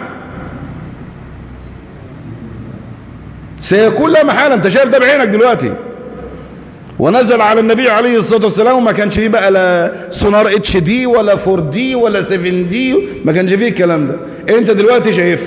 A: سيكون لا محالة انت شايف ده بعينك دلوقتي ونزل على النبي عليه الصلاة والسلام وما كانش فيه بقى لا سونار اتش دي ولا 4 دي ولا 7 دي ما كانش فيه الكلام ده انت دلوقتي شايفها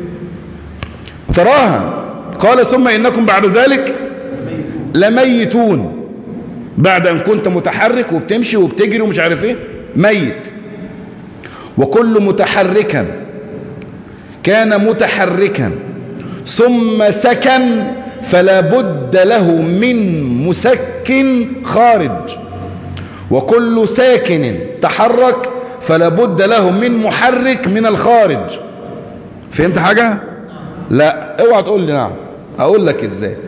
A: تراها قال ثم انكم بعد ذلك لميتون بعد ان كنت متحرك وبتمشي وبتجري ومش عارف ايه ميت وكل متحركا كان متحركا ثم سكن فلا بد له من مسكن خارج وكل ساكن تحرك فلا بد له من محرك من الخارج فهمت حاجة لا اوعى تقول لي نعم اقول لك ازاي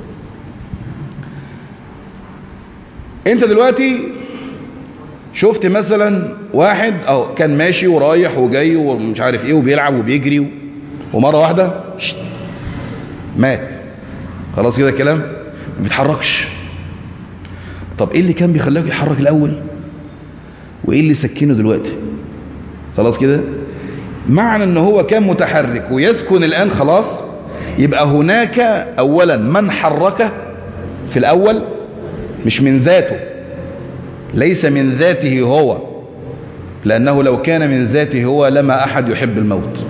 A: انت دلوقتي شفت مثلا واحد او كان ماشي ورايح وجاي ومش عارف ايه وبيلعب وبيجري ومره واحده شت مات خلاص كده الكلام ما بيتحركش طب ايه اللي كان بيخليه يتحرك الاول وايه اللي سكنه دلوقتي خلاص كده معنى ان هو كان متحرك ويسكن الان خلاص يبقى هناك اولا من حركه في الاول مش من ذاته ليس من ذاته هو لأنه لو كان من ذاته هو لما أحد يحب الموت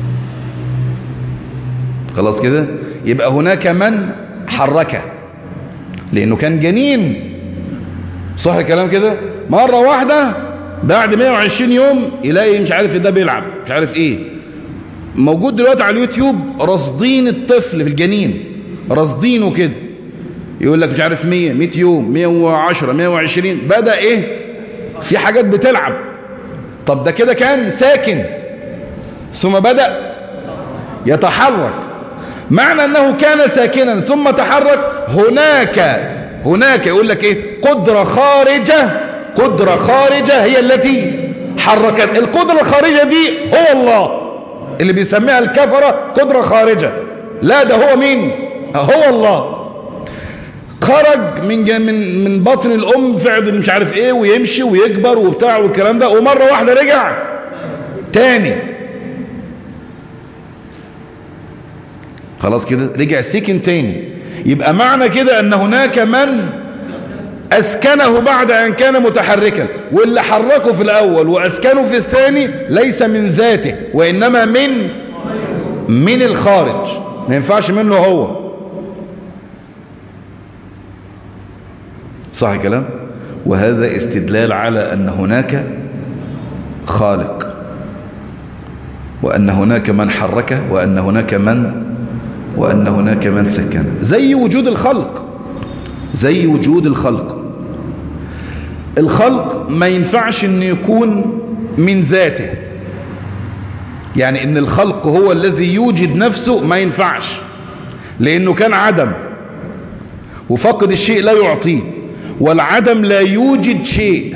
A: خلاص كده يبقى هناك من حركه لأنه كان جنين صح الكلام كده مرة واحدة بعد 120 يوم يلاقي مش عارف ده بيلعب مش عارف ايه موجود دلوقتي على اليوتيوب رصدين الطفل في الجنين رصدينه كده يقول لك مش عارف 100 100 يوم 110 120 بدأ ايه في حاجات بتلعب طب ده كده كان ساكن ثم بدأ يتحرك معنى انه كان ساكنا ثم تحرك هناك هناك يقول لك ايه قدرة خارجة قدرة خارجة هي التي حركت القدرة الخارجة دي هو الله اللي بيسميها الكفرة قدرة خارجة لا ده هو مين هو الله خرج من من من بطن الام فعل مش عارف ايه ويمشي ويكبر وبتاع والكلام ده ومره واحده رجع تاني خلاص كده رجع سكن تاني يبقى معنى كده ان هناك من اسكنه بعد ان كان متحركا واللي حركه في الاول واسكنه في الثاني ليس من ذاته وانما من من الخارج ما ينفعش منه هو صح الكلام وهذا استدلال على أن هناك خالق وأن هناك من حرك وأن هناك من وأن هناك من سكن زي وجود الخلق زي وجود الخلق الخلق ما ينفعش أن يكون من ذاته يعني أن الخلق هو الذي يوجد نفسه ما ينفعش لأنه كان عدم وفقد الشيء لا يعطيه والعدم لا يوجد شيء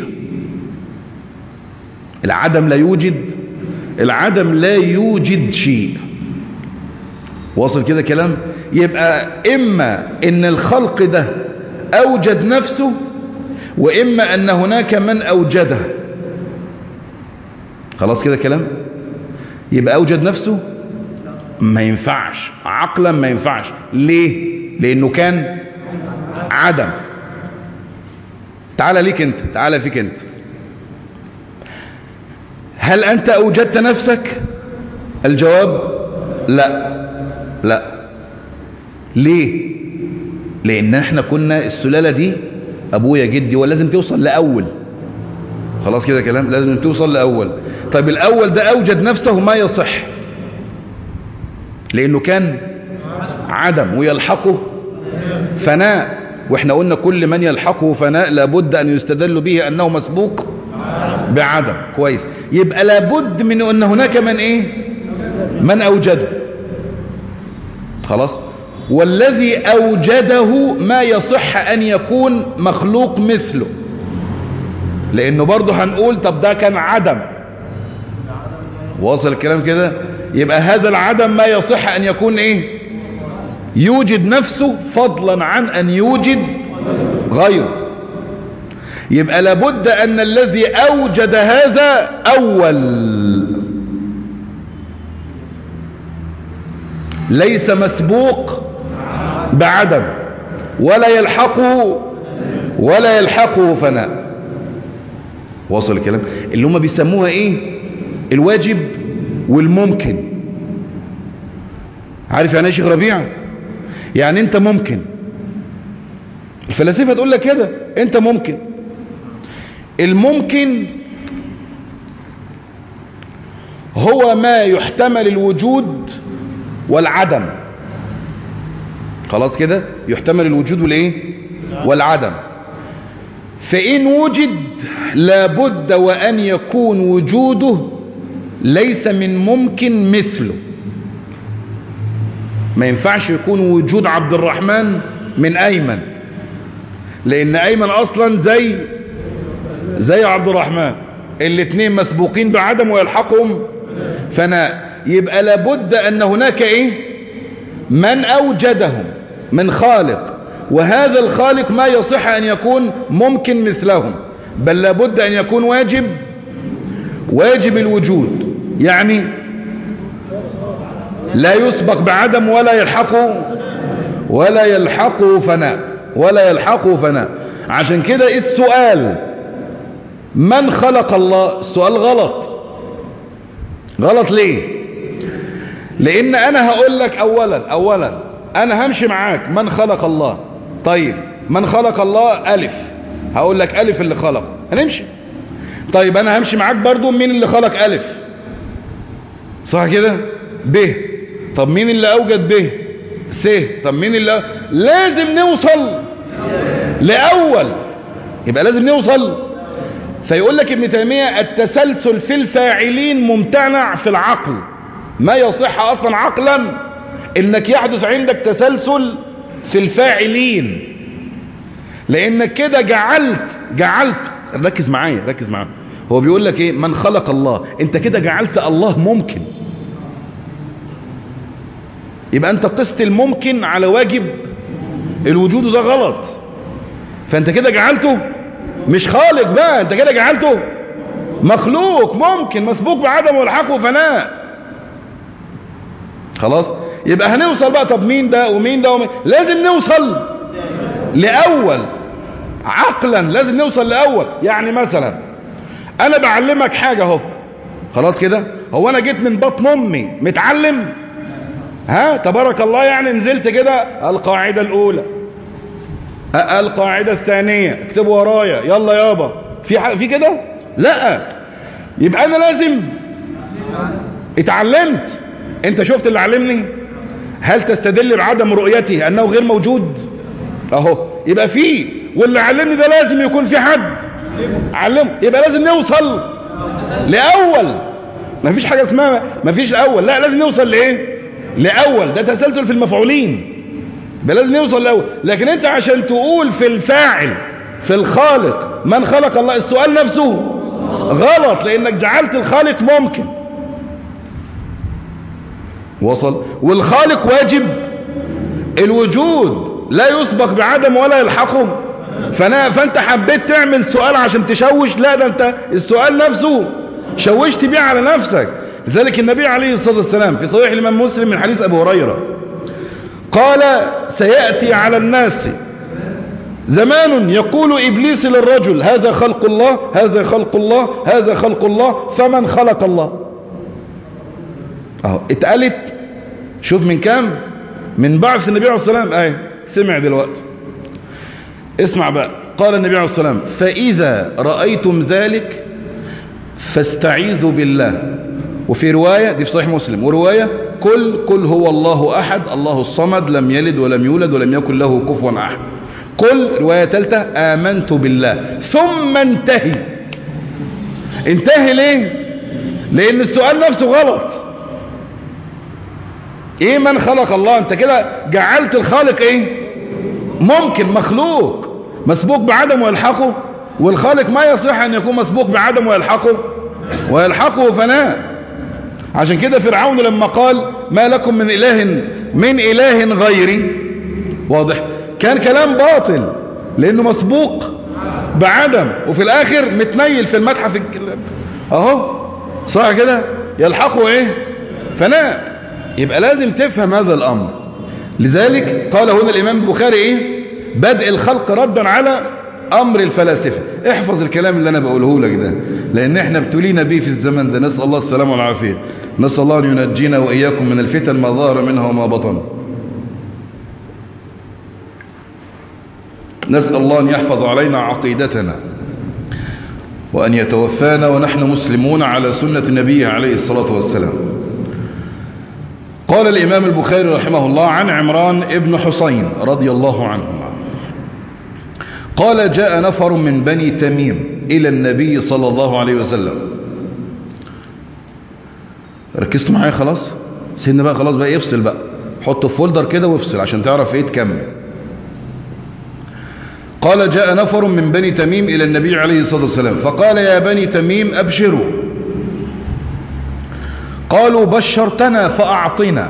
A: العدم لا يوجد العدم لا يوجد شيء واصل كده كلام يبقى إما إن الخلق ده أوجد نفسه وإما أن هناك من أوجده خلاص كده كلام يبقى أوجد نفسه ما ينفعش عقلا ما ينفعش ليه لأنه كان عدم تعال ليك انت تعال فيك انت هل انت اوجدت نفسك الجواب لا لا ليه لان احنا كنا السلالة دي ابويا جدي ولازم توصل لاول خلاص كده كلام لازم توصل لأول طيب الأول ده أوجد نفسه ما يصح لأنه كان عدم ويلحقه فناء واحنا قلنا كل من يلحقه فناء لابد أن يستدل به أنه مسبوق بعدم كويس يبقى لابد من أن هناك من إيه من أوجده خلاص والذي أوجده ما يصح أن يكون مخلوق مثله لأنه برضه هنقول طب ده كان عدم واصل الكلام كده يبقى هذا العدم ما يصح أن يكون إيه يوجد نفسه فضلا عن أن يوجد غيره يبقى لابد أن الذي أوجد هذا أول ليس مسبوق بعدم ولا يلحقه ولا يلحقه فناء وصل الكلام اللي هم بيسموها ايه الواجب والممكن عارف يعني ايه شيخ ربيع يعني انت ممكن الفلاسفه تقول لك كده انت ممكن الممكن هو ما يحتمل الوجود والعدم خلاص كده يحتمل الوجود والايه والعدم فإن وجد لابد وأن يكون وجوده ليس من ممكن مثله ما ينفعش يكون وجود عبد الرحمن من أيمن لأن أيمن أصلا زي زي عبد الرحمن الاثنين مسبوقين بعدم ويلحقهم فناء يبقى لابد أن هناك إيه من أوجدهم من خالق وهذا الخالق ما يصح أن يكون ممكن مثلهم بل لابد أن يكون واجب واجب الوجود يعني لا يسبق بعدم ولا يلحقه ولا يلحقه فناء ولا يلحقه فناء عشان كده السؤال من خلق الله السؤال غلط غلط ليه لان انا هقول لك اولا اولا انا همشي معاك من خلق الله طيب من خلق الله الف هقول لك الف اللي خلقه هنمشي طيب انا همشي معاك برضو مين اللي خلق الف صح كده ب طب مين اللي اوجد ب س طب مين اللي لازم نوصل لاول يبقى لازم نوصل فيقول لك ابن تيمية التسلسل في الفاعلين ممتنع في العقل ما يصح اصلا عقلا انك يحدث عندك تسلسل في الفاعلين لانك كده جعلت جعلت ركز معايا ركز معايا هو بيقول لك ايه من خلق الله انت كده جعلت الله ممكن يبقى انت قست الممكن على واجب الوجود وده غلط فانت كده جعلته مش خالق بقى انت كده جعلته مخلوق ممكن مسبوق بعدم والحق وفناء خلاص يبقى هنوصل بقى طب مين ده ومين ده ومين لازم نوصل لأول عقلا لازم نوصل لأول يعني مثلا أنا بعلمك حاجة اهو خلاص كده هو أنا جيت من بطن أمي متعلم ها تبارك الله يعني نزلت كده القاعدة الأولى القاعدة الثانية اكتبوا ورايا يلا يابا في حاجة في كده لا يبقى أنا لازم اتعلمت انت شفت اللي علمني هل تستدل بعدم رؤيته انه غير موجود اهو يبقى فيه واللي علمني ده لازم يكون في حد علمه يبقى لازم نوصل لاول ما فيش حاجه اسمها ما فيش الاول لا لازم نوصل لايه لاول ده تسلسل في المفعولين يبقى لازم نوصل لاول لكن انت عشان تقول في الفاعل في الخالق من خلق الله السؤال نفسه غلط لانك جعلت الخالق ممكن وصل والخالق واجب الوجود لا يسبق بعدم ولا يلحقه فانا فانت حبيت تعمل سؤال عشان تشوش لا ده انت السؤال نفسه شوشت بيه على نفسك لذلك النبي عليه الصلاة والسلام في صحيح الإمام مسلم من حديث أبو هريرة قال سيأتي على الناس زمان يقول إبليس للرجل هذا خلق الله هذا خلق الله هذا خلق الله فمن خلق الله اهو اتقالت شوف من كام من بعث النبي عليه الصلاة والسلام اهي سمع دلوقتي اسمع بقى قال النبي عليه الصلاة والسلام فإذا رأيتم ذلك فاستعيذوا بالله وفي رواية دي في صحيح مسلم ورواية قل قل هو الله أحد الله الصمد لم يلد ولم يولد ولم يكن له كفوا أحد قل رواية ثالثة آمنت بالله ثم انتهي انتهي ليه لأن السؤال نفسه غلط ايه من خلق الله انت كده جعلت الخالق ايه ممكن مخلوق مسبوق بعدم ويلحقه والخالق ما يصح ان يكون مسبوق بعدم ويلحقه ويلحقه فناء عشان كده فرعون لما قال ما لكم من اله من اله غيري واضح كان كلام باطل لانه مسبوق بعدم وفي الاخر متنيل في المتحف اهو صح كده يلحقه ايه فناء يبقى لازم تفهم هذا الامر لذلك قال هنا الامام البخاري ايه بدء الخلق ردا على امر الفلاسفه احفظ الكلام اللي انا بقوله لك ده لان احنا ابتلينا به في الزمن ده نسال الله السلامه والعافيه نسال الله ان ينجينا واياكم من الفتن ما ظهر منها وما بطن نسال الله ان يحفظ علينا عقيدتنا وان يتوفانا ونحن مسلمون على سنه نبيه عليه الصلاه والسلام قال الإمام البخاري رحمه الله عن عمران ابن حسين رضي الله عنهما قال جاء نفر من بني تميم إلى النبي صلى الله عليه وسلم ركزتوا معايا خلاص سيدنا بقى خلاص بقى يفصل بقى حطه في فولدر كده وافصل عشان تعرف ايه تكمل قال جاء نفر من بني تميم إلى النبي عليه الصلاة والسلام فقال يا بني تميم أبشروا قالوا بشرتنا فأعطنا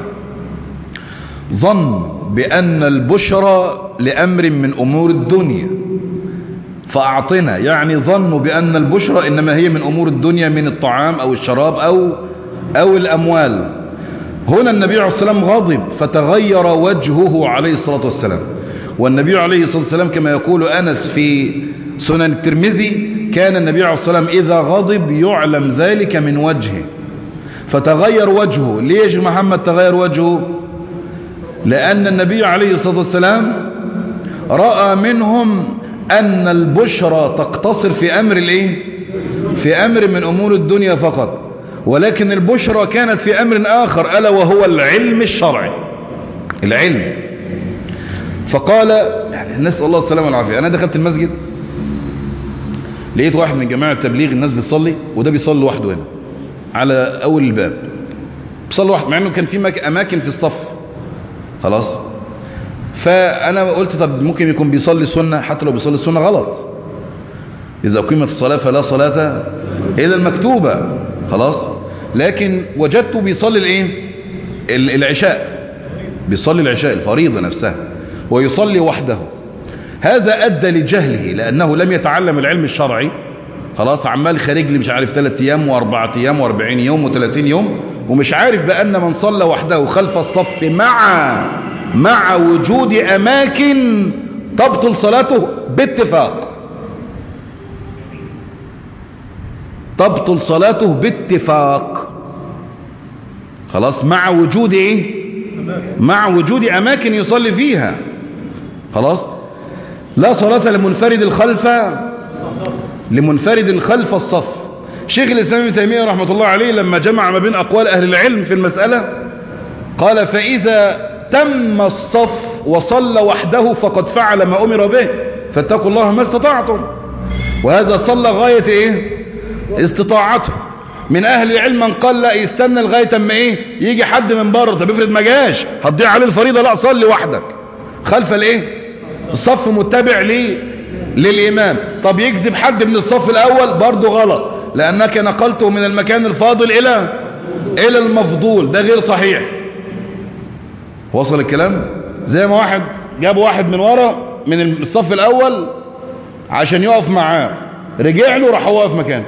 A: ظن بأن البشرى لأمر من أمور الدنيا فأعطنا يعني ظنوا بأن البشرى إنما هي من أمور الدنيا من الطعام أو الشراب أو, أو الأموال هنا النبي عليه الصلاة والسلام غضب فتغير وجهه عليه الصلاة والسلام والنبي عليه الصلاة والسلام كما يقول أنس في سنن الترمذي كان النبي عليه الصلاة والسلام إذا غضب يعلم ذلك من وجهه فتغير وجهه ليش محمد تغير وجهه لأن النبي عليه الصلاة والسلام رأى منهم أن البشرى تقتصر في أمر الإيه؟ في أمر من أمور الدنيا فقط ولكن البشرى كانت في أمر آخر ألا وهو العلم الشرعي العلم فقال يعني نسأل الله السلامة والعافية أنا دخلت المسجد لقيت واحد من جماعة التبليغ الناس بتصلي وده بيصلي لوحده هنا على أول الباب بيصلي لوحده مع أنه كان في أماكن في الصف خلاص فأنا قلت طب ممكن يكون بيصلي سنة حتى لو بيصلي السنة غلط إذا أقيمت الصلاة فلا صلاة إلا المكتوبة خلاص لكن وجدته بيصلي الايه العشاء بيصلي العشاء الفريضة نفسها ويصلي وحده هذا أدى لجهله لأنه لم يتعلم العلم الشرعي خلاص عمال خارج لي مش عارف ثلاث أيام وأربعة أيام وأربعين يوم وثلاثين يوم ومش عارف بأن من صلى وحده خلف الصف مع مع وجود أماكن تبطل صلاته باتفاق تبطل صلاته باتفاق خلاص مع وجود ايه مع وجود اماكن يصلي فيها خلاص لا صلاة لمنفرد الخلف لمنفرد خلف الصف شيخ الإسلام ابن تيمية رحمة الله عليه لما جمع ما بين أقوال أهل العلم في المسألة قال فإذا تم الصف وصلى وحده فقد فعل ما أمر به فاتقوا الله ما استطعتم وهذا صلى غاية إيه استطاعته من أهل العلم من قال لا يستنى لغاية اما إيه يجي حد من بره طب افرض ما جاش هتضيع عليه الفريضة لا صلي وحدك خلف الإيه الصف متبع ليه للإمام طب يكذب حد من الصف الأول برضه غلط لأنك نقلته من المكان الفاضل إلى إلى المفضول ده غير صحيح وصل الكلام زي ما واحد جاب واحد من ورا من الصف الأول عشان يقف معاه رجع له راح واقف مكانه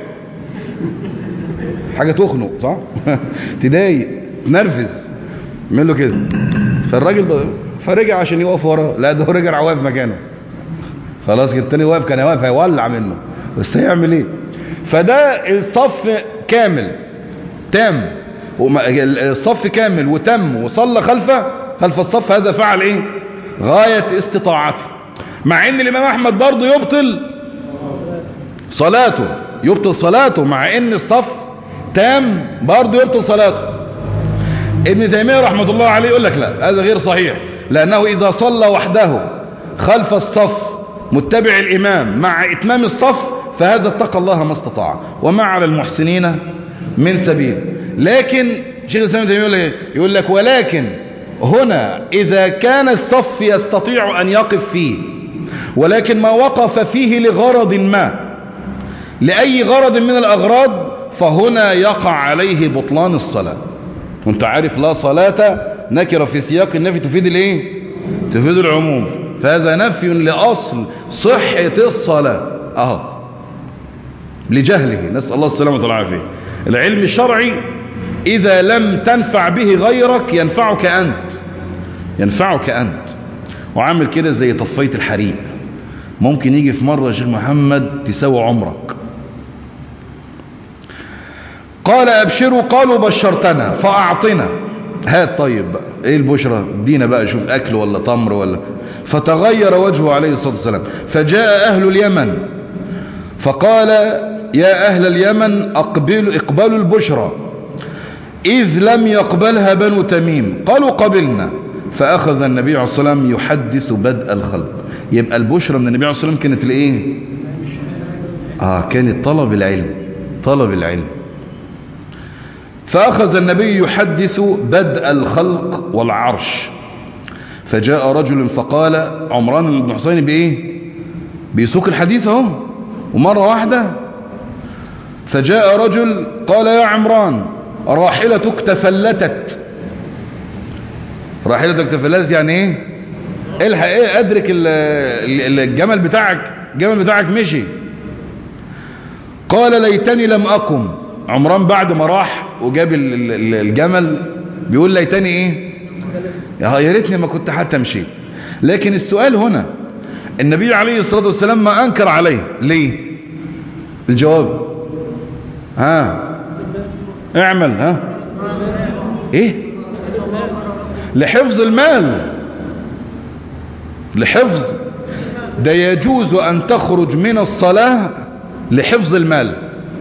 A: حاجة تخنق صح تضايق تنرفز من له كده فالراجل فرجع عشان يقف ورا لا ده هو رجع واقف مكانه خلاص التاني واقف كان واقف هيولع منه بس هيعمل ايه فده الصف كامل تام الصف كامل وتم وصلى خلفه خلف الصف هذا فعل ايه غاية استطاعته مع ان الامام احمد برضه يبطل صلاته يبطل صلاته مع ان الصف تام برضه يبطل صلاته ابن تيمية رحمة الله عليه يقول لك لا هذا غير صحيح لأنه إذا صلى وحده خلف الصف متبع الإمام مع إتمام الصف فهذا اتقى الله ما استطاع وما على المحسنين من سبيل لكن شيخ الإسلام تيمية يقول لك, يقول لك ولكن هنا إذا كان الصف يستطيع أن يقف فيه ولكن ما وقف فيه لغرض ما لأي غرض من الأغراض فهنا يقع عليه بطلان الصلاة وانت عارف لا صلاة نكرة في سياق النفي تفيد الايه تفيد العموم فهذا نفي لأصل صحة الصلاة اهو لجهله نسأل الله السلامة والعافية العلم الشرعي إذا لم تنفع به غيرك ينفعك أنت ينفعك أنت وعامل كده زي طفية الحريق ممكن يجي في مرة شيخ محمد تسوى عمرك قال أبشروا قالوا بشرتنا فأعطنا هات طيب بقى ايه البشرة ادينا بقى شوف اكل ولا تمر ولا فتغير وجهه عليه الصلاة والسلام فجاء اهل اليمن فقال يا اهل اليمن اقبلوا اقبلوا البشرى اذ لم يقبلها بنو تميم قالوا قبلنا فاخذ النبي عليه الصلاة والسلام يحدث بدء الخلق يبقى البشرى من النبي عليه الصلاة والسلام كانت الايه اه كانت طلب العلم طلب العلم فأخذ النبي يحدث بدء الخلق والعرش فجاء رجل فقال عمران بن حسين بإيه بيسوق الحديث اهو ومرة واحدة فجاء رجل قال يا عمران راحلتك تفلتت راحلتك تفلتت يعني ايه الحق ايه ادرك الجمل بتاعك الجمل بتاعك مشي قال ليتني لم أقم عمران بعد ما راح وجاب الجمل بيقول ليتني ايه يا ريتني ما كنت حتى مشيت لكن السؤال هنا النبي عليه الصلاة والسلام ما أنكر عليه ليه الجواب ها اعمل ها ايه لحفظ المال لحفظ ده يجوز أن تخرج من الصلاة لحفظ المال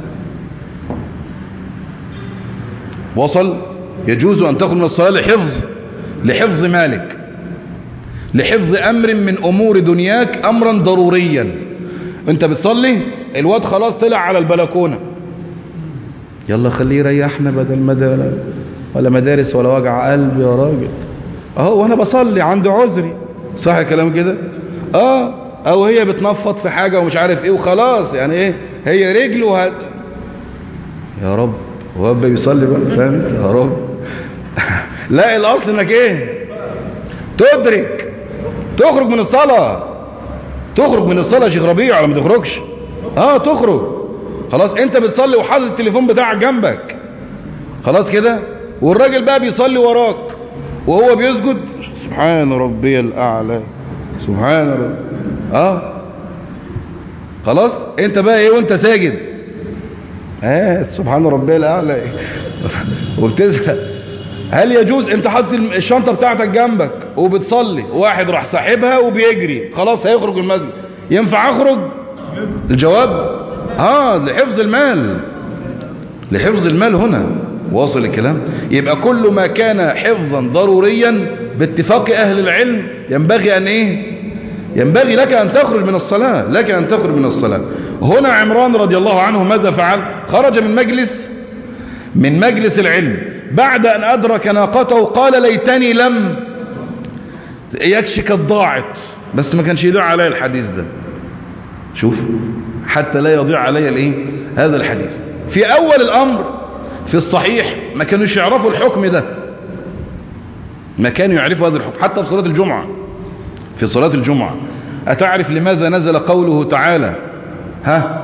A: وصل يجوز أن تخرج من الصلاة لحفظ لحفظ مالك لحفظ أمر من أمور دنياك أمرا ضروريا أنت بتصلي الواد خلاص طلع على البلكونة يلا خليه يريحنا بدل مدى ولا مدارس ولا وجع قلب يا راجل اهو وانا بصلي عندي عذري صح الكلام كده اه او هي بتنفض في حاجة ومش عارف ايه وخلاص يعني ايه هي رجله هد... يا رب هو ابا بيصلي بقى فهمت يا رب لا الاصل انك ايه تدرك تخرج من الصلاة تخرج من الصلاة يا شيخ ربيع ولا ما تخرجش اه تخرج خلاص انت بتصلي وحاطط التليفون بتاعك جنبك خلاص كده والراجل بقى بيصلي وراك وهو بيسجد سبحان ربي الاعلى سبحان ربي اه خلاص انت بقى ايه وانت ساجد اه سبحان ربي الاعلى وبتزهق هل يجوز انت حاطط الشنطه بتاعتك جنبك وبتصلي واحد راح ساحبها وبيجري خلاص هيخرج المسجد ينفع اخرج الجواب اه لحفظ المال لحفظ المال هنا واصل الكلام يبقى كل ما كان حفظا ضروريا باتفاق اهل العلم ينبغي ان ايه ينبغي لك ان تخرج من الصلاة لك ان تخرج من الصلاة هنا عمران رضي الله عنه ماذا فعل خرج من مجلس من مجلس العلم بعد ان ادرك ناقته قال ليتني لم يكشي كانت ضاعت بس ما كانش يضيع علي الحديث ده شوف حتى لا يضيع علي الايه هذا الحديث في اول الامر في الصحيح ما كانوش يعرفوا الحكم ده ما كانوا يعرفوا هذا الحكم حتى في صلاة الجمعة في صلاة الجمعة أتعرف لماذا نزل قوله تعالى ها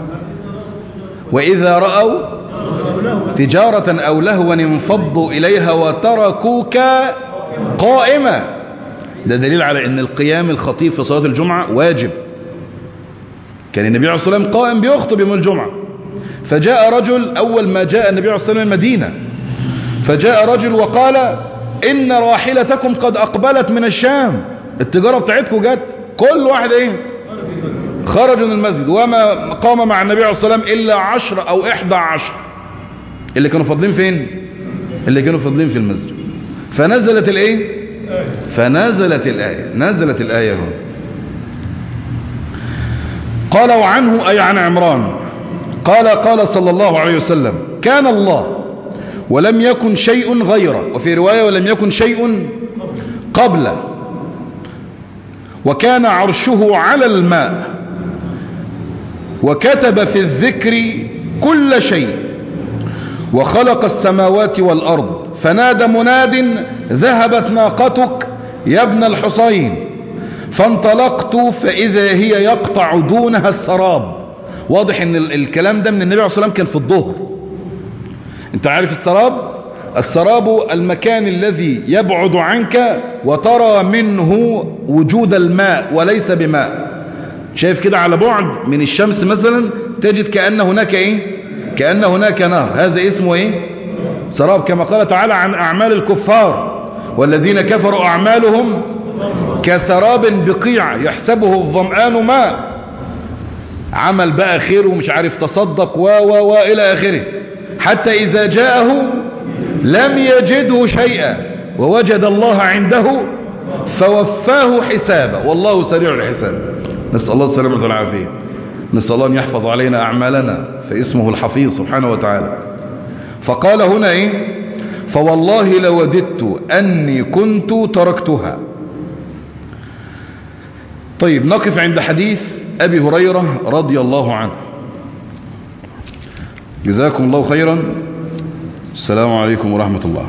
A: وإذا رأوا تجارة أو لهوا انفضوا إليها وتركوك قائمة ده دليل على أن القيام الخطيب في صلاة الجمعة واجب كان النبي عليه الصلاة والسلام قائم بيخطب يوم الجمعة فجاء رجل أول ما جاء النبي عليه الصلاة والسلام المدينة فجاء رجل وقال إن راحلتكم قد أقبلت من الشام التجارة بتاعتكم جت كل واحد إيه خرجوا من المسجد وما قام مع النبي عليه الصلاة والسلام إلا عشر أو إحدى عشر اللي كانوا فاضلين فين اللي كانوا فاضلين في المسجد فنزلت الايه فنزلت الآية نزلت الآية هنا قال وعنه أي عن عمران قال قال صلى الله عليه وسلم كان الله ولم يكن شيء غيره وفي رواية ولم يكن شيء قبله وكان عرشه على الماء وكتب في الذكر كل شيء وخلق السماوات والأرض فنادى مناد ذهبت ناقتك يا ابن الحصين فانطلقت فإذا هي يقطع دونها السراب واضح ان الكلام ده من النبي عليه الصلاة والسلام كان في الظهر انت عارف السراب السراب المكان الذي يبعد عنك وترى منه وجود الماء وليس بماء شايف كده على بعد من الشمس مثلا تجد كأن هناك ايه كأن هناك نهر هذا اسمه ايه سراب كما قال تعالى عن أعمال الكفار والذين كفروا أعمالهم كسراب بقيع يحسبه الظمآن ماء عمل بقى خير ومش عارف تصدق و و و إلى آخره حتى إذا جاءه لم يجده شيئا ووجد الله عنده فوفاه حسابه والله سريع الحساب نسأل الله السلامة والعافية نسأل الله أن يحفظ علينا أعمالنا فاسمه الحفيظ سبحانه وتعالى فقال هنا إيه فوالله لوددت أني كنت تركتها طيب نقف عند حديث أبي هريرة رضي الله عنه جزاكم الله خيرا السلام عليكم ورحمة الله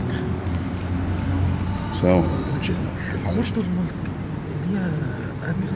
A: سلام
B: سورة الملك هي أمير